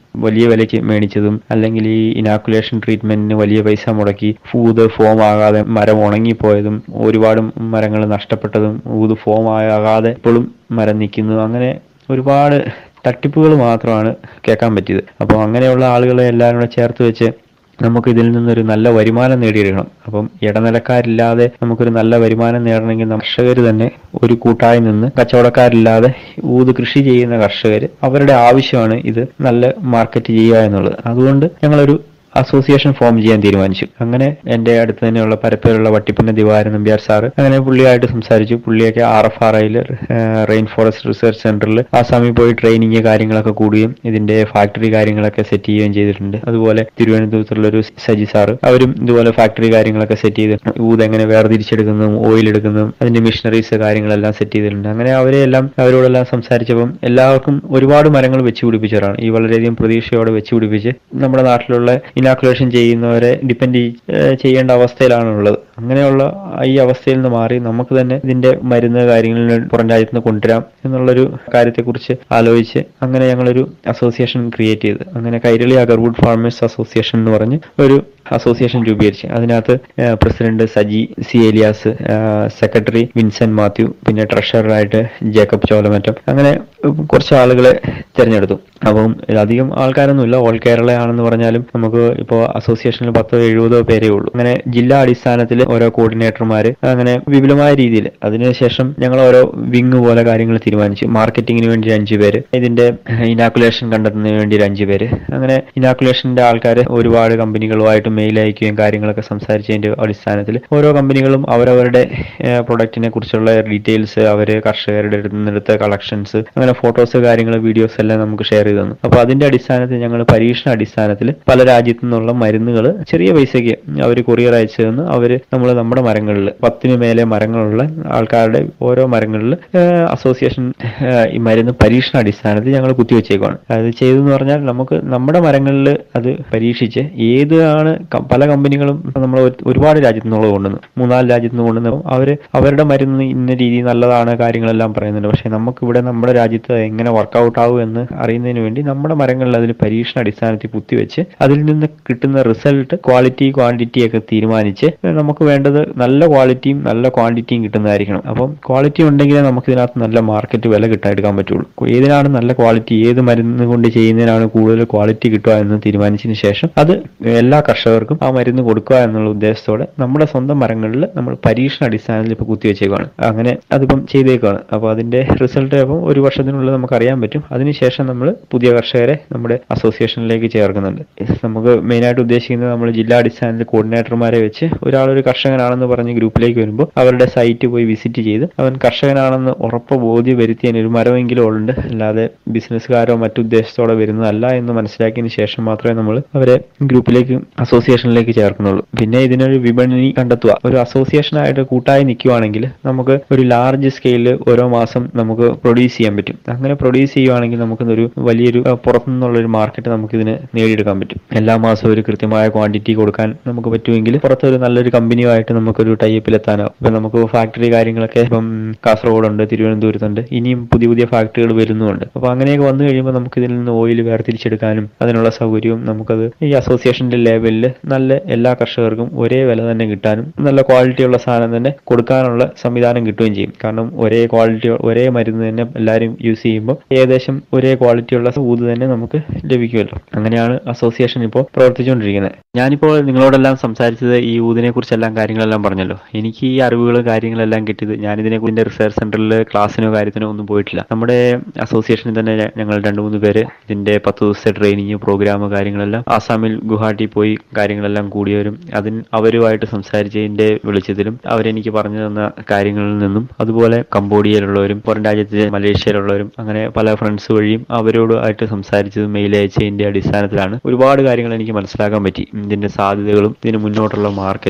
Speaker 4: വലിയ വിലയ്ക്ക് മേടിച്ചതും അല്ലെങ്കിൽ ഈ ഇനാക്കുലേഷൻ ട്രീറ്റ്മെന്റിന് വലിയ പൈസ മുടക്കി ഊത് ഫോം ആകാതെ മരം ഉണങ്ങിപ്പോയതും ഒരുപാട് മരങ്ങൾ നഷ്ടപ്പെട്ടതും ഊത് ഫോം ആകാതെ ഇപ്പോഴും മരം നിൽക്കുന്നു അങ്ങനെ ഒരുപാട് തട്ടിപ്പുകൾ മാത്രമാണ് കേൾക്കാൻ പറ്റിയത് അപ്പോൾ അങ്ങനെയുള്ള ആളുകളെ എല്ലാവരും കൂടെ ചേർത്ത് വെച്ച് നമുക്ക് ഇതിൽ നിന്നൊരു നല്ല വരുമാനം നേടിയെടുക്കണം അപ്പം ഇടനിലക്കാരില്ലാതെ നമുക്കൊരു നല്ല വരുമാനം നേടണമെങ്കിൽ കർഷകർ തന്നെ ഒരു കൂട്ടായി നിന്ന് കച്ചവടക്കാരില്ലാതെ ഊത് കൃഷി ചെയ്യുന്ന കർഷകർ അവരുടെ ആവശ്യമാണ് ഇത് നല്ല മാർക്കറ്റ് ചെയ്യുക എന്നുള്ളത് അതുകൊണ്ട് ഞങ്ങളൊരു അസോസിയേഷൻ ഫോം ചെയ്യാൻ തീരുമാനിച്ചു അങ്ങനെ എൻ്റെ അടുത്ത് തന്നെയുള്ള പരപ്പേരുള്ള വട്ടിപ്പന്ന ദിവാരൻ നമ്പ്യാർ സാറ് അങ്ങനെ പുള്ളിയായിട്ട് സംസാരിച്ചു പുള്ളിയൊക്കെ ആർ എഫ് ആർ ഐയിൽ റെയിൻ ഫോറസ്റ്റ് റിസർച്ച് സെന്ററിൽ ആസാമിൽ പോയി ട്രെയിനിങ് കാര്യങ്ങളൊക്കെ കൂടുകയും ഇതിന്റെ ഫാക്ടറി കാര്യങ്ങളൊക്കെ സെറ്റ് ചെയ്യുകയും ചെയ്തിട്ടുണ്ട് അതുപോലെ തിരുവനന്തപുരത്തുള്ള ഒരു സജി സാറ് അവരും ഇതുപോലെ ഫാക്ടറി കാര്യങ്ങളൊക്കെ സെറ്റ് ചെയ്ത് ഊത് എങ്ങനെ വേർതിരിച്ചെടുക്കുന്നതും ഓയിൽ എടുക്കുന്നതും അതിന്റെ മിഷനറീസ് കാര്യങ്ങളെല്ലാം സെറ്റ് ചെയ്തിട്ടുണ്ട് അങ്ങനെ അവരെ എല്ലാം അവരോടെല്ലാം സംസാരിച്ചപ്പം എല്ലാവർക്കും ഒരുപാട് മരങ്ങൾ വെച്ച് പിടിപ്പിച്ചവരാണ് ഈ വളരെയധികം പ്രതീക്ഷയോടെ വെച്ച് പിടിപ്പിച്ച് നമ്മുടെ നാട്ടിലുള്ള ഇനാക്കുലേഷൻ ചെയ്യുന്നവരെ ഡിപ്പെൻഡ് ചെയ്യേണ്ട അവസ്ഥയിലാണ് ഉള്ളത് അങ്ങനെയുള്ള ഈ അവസ്ഥയിൽ നിന്ന് മാറി നമുക്ക് തന്നെ ഇതിന്റെ മരുന്ന് കാര്യങ്ങളിൽ പുറം രാജ്യത്ത് നിന്ന് കൊണ്ടുവരാം എന്നുള്ളൊരു കാര്യത്തെക്കുറിച്ച് ആലോചിച്ച് അങ്ങനെ ഞങ്ങളൊരു അസോസിയേഷൻ ക്രിയേറ്റ് ചെയ്ത് അങ്ങനെ കൈരളി അഗർവുഡ് ഫാർമേഴ്സ് അസോസിയേഷൻ എന്ന് പറഞ്ഞ് ഒരു അസോസിയേഷൻ രൂപീകരിച്ച് അതിനകത്ത് president Saji C Elias secretary Vincent Mathew പിന്നെ ട്രഷററായിട്ട് ജേക്കബ് ചോലമറ്റം അങ്ങനെ കുറച്ച് ആളുകളെ തിരഞ്ഞെടുത്തു അപ്പം അധികം ആൾക്കാരൊന്നുമില്ല ഓൾ കേരള ആണെന്ന് പറഞ്ഞാലും നമുക്ക് ഇപ്പോൾ അസോസിയേഷനിൽ പത്തോ എഴുപതോ പേരേ ഉള്ളൂ അങ്ങനെ ജില്ലാ അടിസ്ഥാനത്തിൽ ഓരോ കോർഡിനേറ്റർമാര് അങ്ങനെ വിപുലമായ രീതിയിൽ അതിനുശേഷം ഞങ്ങൾ ഓരോ വിങ് പോലെ കാര്യങ്ങൾ തീരുമാനിച്ചു മാർക്കറ്റിങ്ങിന് വേണ്ടി ഒരു അഞ്ചു പേര് ഇതിന്റെ ഇനാക്കുലേഷൻ കണ്ടെത്തുന്നതിന് വേണ്ടി ഒരു അഞ്ചു പേര് അങ്ങനെ ഇനാക്കുലേഷന്റെ ആൾക്കാർ ഒരുപാട് കമ്പനികളുമായിട്ട് മെയിൽ അയക്കുകയും കാര്യങ്ങളൊക്കെ സംസാരിച്ചതിന്റെ അടിസ്ഥാനത്തിൽ ഓരോ കമ്പനികളും അവരവരുടെ പ്രൊഡക്റ്റിനെ കുറിച്ചുള്ള ഡീറ്റെയിൽസ് അവര് കർഷകരുടെ അടുത്ത് നിന്നെടുത്ത കളക്ഷൻസ് അങ്ങനെ ഫോട്ടോസ് കാര്യങ്ങൾ വീഡിയോസ് എല്ലാം നമുക്ക് ഷെയർ ചെയ്തു തന്നു അപ്പൊ അതിന്റെ അടിസ്ഥാനത്തിൽ ഞങ്ങൾ പരീക്ഷണ അടിസ്ഥാനത്തിൽ പല രാജ്യത്തു നിന്നുള്ള മരുന്നുകൾ ചെറിയ പൈസയ്ക്ക് അവർ കൊറിയർ അയച്ചു തന്നു അവര് നമ്മൾ നമ്മുടെ മരങ്ങളിൽ പത്തിന് മേലെ മരങ്ങളുള്ള ആൾക്കാരുടെ ഓരോ മരങ്ങളിൽ അസോസിയേഷൻ ഈ മരുന്ന് പരീക്ഷണ അടിസ്ഥാനത്തിൽ ഞങ്ങൾ കുത്തിവെച്ചേക്കുവാണ് അത് ചെയ്തെന്ന് പറഞ്ഞാൽ നമുക്ക് നമ്മുടെ മരങ്ങളിൽ അത് പരീക്ഷിച്ച് ഏതാണ് ക- പല കമ്പനികളും നമ്മൾ ഒരുപാട് രാജ്യത്തു നിന്നുള്ളത് കൊണ്ടുവന്നു മൂന്നാല് രാജ്യത്തു നിന്ന് കൊണ്ടുവന്നു അവര് അവരുടെ മരുന്ന് ഇന്ന രീതി നല്ലതാണ് കാര്യങ്ങളെല്ലാം പറയുന്നുണ്ട് പക്ഷെ നമുക്കിവിടെ നമ്മുടെ രാജ്യത്ത് എങ്ങനെ വർക്കൗട്ട് ആവും എന്ന് അറിയുന്നതിന് വേണ്ടി നമ്മുടെ മരങ്ങളിൽ അതിൽ പരീക്ഷണ അടിസ്ഥാനത്തിൽ കുത്തിവെച്ച് അതിൽ നിന്ന് കിട്ടുന്ന റിസൾട്ട് ക്വാളിറ്റി ക്വാണ്ടിറ്റി ഒക്കെ തീരുമാനിച്ച് നമുക്ക് വേണ്ടത് നല്ല ക്വാളിറ്റിയും നല്ല ക്വാണ്ടിറ്റിയും കിട്ടുന്നതായിരിക്കണം അപ്പം ക്വാളിറ്റി ഉണ്ടെങ്കിലേ നമുക്ക് ഇതിനകത്ത് നല്ല മാർക്കറ്റ് വില കിട്ടാൻ എടുക്കാൻ പറ്റുള്ളൂ ഏതിനാണ് നല്ല ക്വാളിറ്റി ഏത് മരുന്ന് കൊണ്ട് ചെയ്യുന്നതിനാണ് കൂടുതൽ ക്വാളിറ്റി കിട്ടുക എന്ന് തീരുമാനിച്ചതിന് ശേഷം അത് എല്ലാ കർഷകർക്കും ആ മരുന്ന് കൊടുക്കുക എന്നുള്ള ഉദ്ദേശത്തോടെ നമ്മുടെ സ്വന്തം മരങ്ങളിൽ നമ്മൾ പരീക്ഷണ അടിസ്ഥാനത്തിൽ ഇപ്പോൾ കുത്തിവെച്ചേക്കാണ് അങ്ങനെ അതിപ്പം ചെയ്തേക്കാണ് അപ്പോൾ അതിന്റെ റിസൾട്ട് അപ്പം ഒരു വർഷത്തിനുള്ളിൽ നമുക്ക് അറിയാൻ പറ്റും അതിനുശേഷം നമ്മൾ പുതിയ കർഷകരെ നമ്മുടെ അസോസിയേഷനിലേക്ക് ചേർക്കുന്നുണ്ട് നമുക്ക് മെയിനായിട്ട് ഉദ്ദേശിക്കുന്നത് നമ്മൾ ജില്ലാ അടിസ്ഥാനത്തിൽ കോർഡിനേറ്റർമാരെ വെച്ച് ഒരാൾ ഒരു കർഷകനാണെന്ന് പറഞ്ഞ് ഗ്രൂപ്പിലേക്ക് വരുമ്പോൾ അവരുടെ സൈറ്റ് പോയി വിസിറ്റ് ചെയ്ത് അവൻ കർഷകനാണെന്ന് ഉറപ്പ് ബോധ്യം വരുത്തിയതിന് ഒരു മരമെങ്കിലും ഉണ്ട് അല്ലാതെ ബിസിനസ്സുകാരോ മറ്റുദ്ദേശത്തോടെ വരുന്നതല്ല എന്ന് മനസ്സിലാക്കിയതിന് ശേഷം മാത്രമേ നമ്മൾ അവരെ ഗ്രൂപ്പിലേക്ക് അസോസിയേഷനിലേക്ക് ചേർക്കുന്നുള്ളൂ പിന്നെ ഇതിനൊരു വിപണി കണ്ടെത്തുക ഒരു അസോസിയേഷനായിട്ട് കൂട്ടായി നിൽക്കുവാണെങ്കിൽ നമുക്ക് ഒരു ലാർജ് സ്കെയിലിൽ ഓരോ മാസം നമുക്ക് പ്രൊഡ്യൂസ് ചെയ്യാൻ പറ്റും അങ്ങനെ പ്രൊഡ്യൂസ് ചെയ്യുവാണെങ്കിൽ നമുക്ക് ഒരു വലിയൊരു അഹ് പുറത്തുനിന്നുള്ള ഒരു മാർക്കറ്റ് നമുക്ക് ഇതിന് നേടിയെടുക്കാൻ പറ്റും എല്ലാ മാസവും ഒരു കൃത്യമായ ക്വാണ്ടിറ്റി കൊടുക്കാൻ നമുക്ക് പറ്റുമെങ്കിൽ പുറത്തൊരു നല്ലൊരു കമ്പനിയുമായിട്ട് നമുക്കൊരു ടൈപ്പിൽ എത്താനാവും ഇപ്പം നമുക്ക് ഫാക്ടറി കാര്യങ്ങളൊക്കെ ഇപ്പം കാസർഗോഡുണ്ട് തിരുവനന്തപുരത്തുണ്ട് ഇനിയും പുതിയ പുതിയ ഫാക്ടറികൾ വരുന്നുമുണ്ട് അപ്പോൾ അങ്ങനെയൊക്കെ വന്നു കഴിയുമ്പോൾ നമുക്ക് ഇതിൽ നിന്ന് ഓയിൽ വേർതിരിച്ചെടുക്കാനും അതിനുള്ള സൗകര്യവും നമുക്കത് ഈ അസോസിയേഷന്റെ ലെവലിൽ നല്ല എല്ലാ കർഷകർക്കും ഒരേ വില തന്നെ കിട്ടാനും നല്ല ക്വാളിറ്റിയുള്ള സാധനം തന്നെ കൊടുക്കാനുള്ള സംവിധാനം കിട്ടുകയും ചെയ്യും കാരണം ഒരേ ക്വാളിറ്റി ഒരേ മരുന്ന് തന്നെ എല്ലാവരും യൂസ് ചെയ്യുമ്പോൾ ഏകദേശം ഒരേ ക്വാളിറ്റിയുള്ള ഊത് തന്നെ നമുക്ക് ലഭിക്കുമല്ലോ അങ്ങനെയാണ് അസോസിയേഷൻ ഇപ്പോൾ പ്രവർത്തിച്ചുകൊണ്ടിരിക്കുന്നത് ഞാനിപ്പോൾ നിങ്ങളോടെല്ലാം സംസാരിച്ചത് ഈ ഊതിനെ കുറിച്ചെല്ലാം കാര്യങ്ങളെല്ലാം പറഞ്ഞല്ലോ എനിക്ക് ഈ അറിവുകളും കാര്യങ്ങളെല്ലാം കിട്ടിയത് ഞാനിതിനെ ഇതിന്റെ റിസർച്ച് സെന്ററിൽ ക്ലാസ്സിനോ കാര്യത്തിനോ ഒന്നും പോയിട്ടില്ല നമ്മുടെ അസോസിയേഷനിൽ തന്നെ ഞ- ഞങ്ങൾ രണ്ട് മൂന്ന് പേര് ഇതിന്റെ പത്ത് ദിവസത്തെ ട്രെയിനിങ് പ്രോഗ്രാം കാര്യങ്ങളെല്ലാം ആസാമിൽ ഗുവാഹട്ടി പോയി കാര്യങ്ങളെല്ലാം കൂടിയവരും അതിന് അവരുമായിട്ട് സംസാരിച്ചതിന്റെ വെളിച്ചത്തിലും അവരെനിക്ക് പറഞ്ഞു തന്ന കാര്യങ്ങളിൽ നിന്നും അതുപോലെ കംബോഡിയയിലുള്ളവരും പുറം രാജ്യത്തെ മലേഷ്യയിലുള്ളവരും അങ്ങനെ പല ഫ്രണ്ട്സ് വഴിയും അവരോടായിട്ട് സംസാരിച്ചത് മെയിൽ അയച്ചതിന്റെ അടിസ്ഥാനത്തിലാണ് ഒരുപാട് കാര്യങ്ങൾ എനിക്ക് മനസ്സിലാക്കാൻ പറ്റി ഇതിന്റെ സാധ്യതകളും ഇതിന് മുന്നോട്ടുള്ള മാർക്കറ്റ് ഇതിന്റെ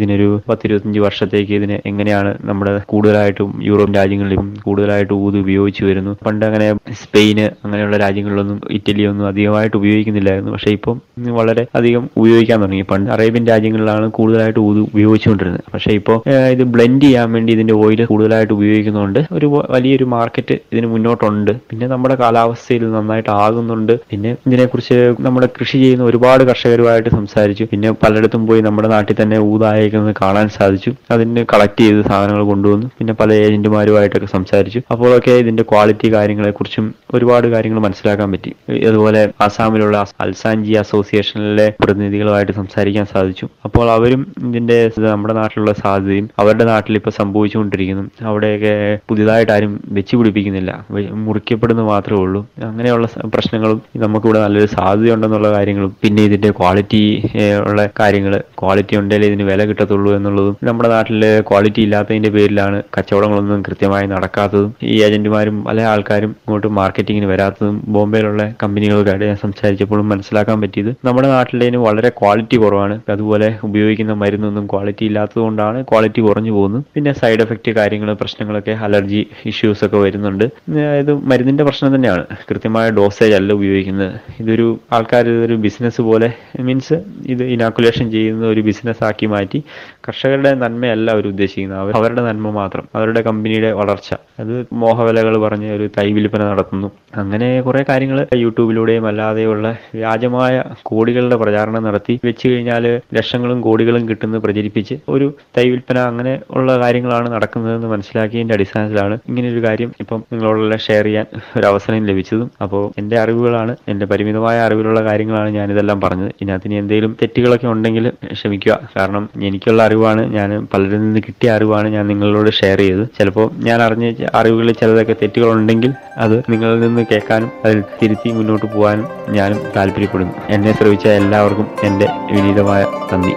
Speaker 4: ഇതിനൊരു പത്തിരുപത്തഞ്ച് വർഷത്തേക്ക് ഇതിനെ എങ്ങനെയാണ് നമ്മുടെ കൂടുതലായിട്ടും യൂറോപ്യൻ രാജ്യങ്ങളിലും കൂടുതലായിട്ട് ഊത് ഉപയോഗിച്ചു വരുന്നു പണ്ട് അങ്ങനെ സ്പെയിന് അങ്ങനെയുള്ള രാജ്യങ്ങളിലൊന്നും ഇറ്റലിയൊന്നും അധികമായിട്ട് ഉപയോഗിക്കുന്നില്ലായിരുന്നു പക്ഷേ ഇപ്പം വളരെ അധികം ഉപയോഗിക്കാൻ തുടങ്ങി പണ്ട് അറേബ്യൻ രാജ്യങ്ങളിലാണ് കൂടുതലായിട്ട് ഊത് ഉപയോഗിച്ചുകൊണ്ടിരുന്നത് പക്ഷേ ഇപ്പോൾ ഇത് ബ്ലെൻഡ് ചെയ്യാൻ വേണ്ടി ഇതിന്റെ ഓയിൽ കൂടുതലായിട്ട് ഉപയോഗിക്കുന്നതുകൊണ്ട് ഒരു വ- വലിയൊരു മാർക്കറ്റ് ഇതിന് മുന്നോട്ടുണ്ട് പിന്നെ നമ്മുടെ കാലാവസ്ഥയിൽ നന്നായിട്ട് ആകുന്നുണ്ട് പിന്നെ ഇതിനെക്കുറിച്ച് നമ്മുടെ കൃഷി ചെയ്യുന്ന ഒരുപാട് കർഷകരുമായിട്ട് സംസാരിച്ചു പിന്നെ പലയിടത്തും പോയി നമ്മുടെ നാട്ടിൽ തന്നെ ഊതായേക്കുന്നത് കാണാൻ സാധിച്ചു അതിന് കളക്ട് ചെയ്ത് സാധനങ്ങൾ കൊണ്ടുവന്നു പിന്നെ പല ഏജന്റുമാരുമായിട്ടൊക്കെ സംസാരിച്ചു അപ്പോഴൊക്കെ ഇതിന്റെ ക്വാളിറ്റി കാര്യങ്ങളെക്കുറിച്ചും ഒരുപാട് കാര്യങ്ങൾ മനസ്സിലാക്കാൻ പറ്റി അതുപോലെ ആസാമിലുള്ള അൽസാൻജി അസോസിയേഷനിലെ പ്രതിനിധികളുമായിട്ട് സംസാരിക്കാൻ സാധിച്ചു അപ്പോൾ അവരും ഇതിന്റെ ഇത് നമ്മുടെ നാട്ടിലുള്ള സാധ്യതയും അവരുടെ നാട്ടിൽ ഇപ്പോൾ സംഭവിച്ചുകൊണ്ടിരിക്കുന്നു അവിടെയൊക്കെ പുതിയതായിട്ട് ആരും വെച്ച് പിടിപ്പിക്കുന്നില്ല വെ- മുറിക്കപ്പെടുന്നത് മാത്രമേ ഉള്ളൂ അങ്ങനെയുള്ള സ- പ്രശ്നങ്ങളും നമുക്കിവിടെ നല്ലൊരു സാധ്യതയുണ്ടെന്നുള്ള കാര്യങ്ങളും പിന്നെ ഇതിന്റെ ക്വാളിറ്റി ഉള്ള കാര്യങ്ങൾ ക്വാളിറ്റി ഉണ്ടെങ്കിലേ ഇതിന് വില കിട്ടത്തുള്ളൂ എന്നുള്ളതും നമ്മുടെ നാട്ടിൽ ക്വാളിറ്റി ഇല്ലാത്തതിന്റെ പേരിലാണ് കച്ചവടങ്ങളൊന്നും കൃത്യമായി നടക്കാത്തതും ഈ ഏജന്റുമാരും പല ആൾക്കാരും ഇങ്ങോട്ട് മാർക്കറ്റിങ്ങിന് വരാത്തതും ബോംബെയിലുള്ള കമ്പനികൾക്കായിട്ട് ഞാൻ സംസാരിച്ചപ്പോഴും മനസ്സിലാക്കാൻ പറ്റിയത് നമ്മുടെ നാട്ടിലേന് വളരെ ക്വാളിറ്റി കുറവാണ് അതുപോലെ ഉപയോഗിക്കുന്ന മരുന്നൊന്നും ക്വാളിറ്റി ഇല്ലാത്തത് കൊണ്ടാണ് ക്വാളിറ്റി കുറഞ്ഞു പോകുന്നത് പിന്നെ സൈഡ് എഫക്റ്റ് കാര്യങ്ങൾ പ്രശ്നങ്ങളൊക്കെ അലർജി ഇഷ്യൂസ് ഒക്കെ വരുന്നുണ്ട് ഇത് മരുന്നിന്റെ പ്രശ്നം തന്നെയാണ് കൃത്യമായ ഡോസേജ് അല്ല ഉപയോഗിക്കുന്നത് ഇതൊരു ആൾക്കാർ ഇതൊരു ബിസിനസ് പോലെ മീൻസ് ഇത് ഇനാക്കുലേഷൻ ചെയ്യുന്ന ഒരു ബിസിനസ് ആക്കി മാറ്റി കർഷകരുടെ നന്മയല്ല അവർ ഉദ്ദേശിക്കുന്നത് അവർ അവരുടെ നന്മ മാത്രം അവരുടെ കമ്പനിയുടെ വളർച്ച അത് മോഹവിലകൾ പറഞ്ഞ് ഒരു തൈ വിൽപ്പന നടത്തുന്നു അങ്ങനെ കുറെ കാര്യങ്ങൾ യൂട്യൂബിലൂടെയും അല്ലാതെയുള്ള വ്യാജമായ കോടികളുടെ പ്രചാരണം നടത്തി വെച്ച് കഴിഞ്ഞാൽ ലക്ഷങ്ങളും കോടികളും കിട്ടുന്ന പ്രചരിപ്പിച്ച് ഒരു തൈ വിൽപ്പന അങ്ങനെ ഉള്ള കാര്യങ്ങളാണ് നടക്കുന്നതെന്ന് മനസ്സിലാക്കിയതിന്റെ അടിസ്ഥാനത്തിലാണ് ഇങ്ങനെ ഒരു കാര്യം ഇപ്പം നിങ്ങളോടെല്ലാം ഷെയർ ചെയ്യാൻ ഒരു അവസരം ലഭിച്ചതും അപ്പോൾ എൻ്റെ അറിവുകളാണ് എൻ്റെ പരിമിതമായ അറിവിലുള്ള കാര്യങ്ങളാണ് ഞാനിതെല്ലാം പറഞ്ഞത് ഇതിനകത്ത് ഇനി എന്തെങ്കിലും തെറ്റുകളൊക്കെ ഉണ്ടെങ്കിൽ ക്ഷമിക്കുക കാരണം എനിക്കുള്ള അറിവാണ് ഞാൻ പലരിൽ നിന്ന് കിട്ടിയ അറിവാണ് ഞാൻ നിങ്ങളോട് ഷെയർ ചെയ്തത് ചിലപ്പോൾ ഞാൻ അറിഞ്ഞ അറിവുകളിൽ ചിലതൊക്കെ തെറ്റുകളുണ്ടെങ്കിൽ അത് നിങ്ങളിൽ നിന്ന് കേൾക്കാനും അതിൽ തിരുത്തി മുന്നോട്ട് പോകാനും ഞാനും താല്പര്യപ്പെടുന്നു എന്നെ ശ്രമിച്ച എല്ലാവർക്കും എൻ്റെ വിനീതമായ നന്ദി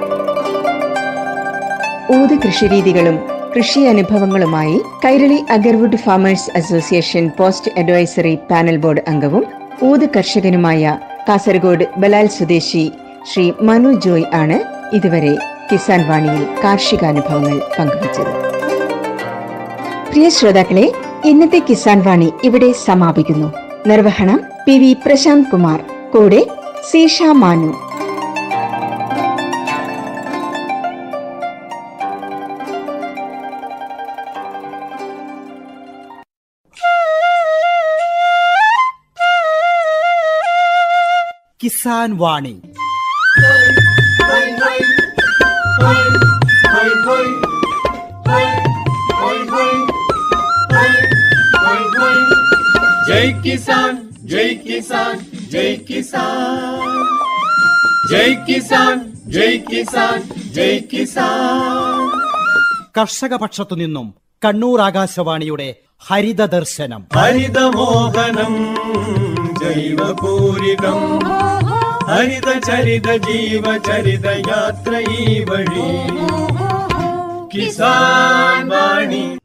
Speaker 3: ഊത് കൃഷിരീതികളും കൃഷി അനുഭവങ്ങളുമായി Kairali agarwood farmers association post advisory panel board അംഗവും ഊത് കർഷകനുമായ കാസർഗോഡ് ബലാൽ സ്വദേശി ശ്രീ മനു ജോയ് ആണ് ഇതുവരെ കിസാൻ വാണിയിൽ കാർഷികാനുഭവങ്ങൾ പങ്കുവച്ചത് പ്രിയ ശ്രോതാക്കളെ ഇന്നത്തെ കിസാൻ വാണി ഇവിടെ സമാപിക്കുന്നു നിർവഹണം പി വി പ്രശാന്ത് കുമാർ കൂടെ സീഷ മാനു
Speaker 1: കിസാൻ വാണി
Speaker 2: जय किसान जय किसान जय किसान जय किसान जय किसान जय किसान
Speaker 1: കർഷക പക്ഷത്തു നിന്നും കണ്ണൂർ ആകാശവാണിയുടെ ഹരിത ദർശനം
Speaker 2: ഹരിതമോഹനം ജൈവപൂരിതം ഹരിതചരിത ജീവചരിത യാത്ര ഈ വഴി കിസാൻ വാണി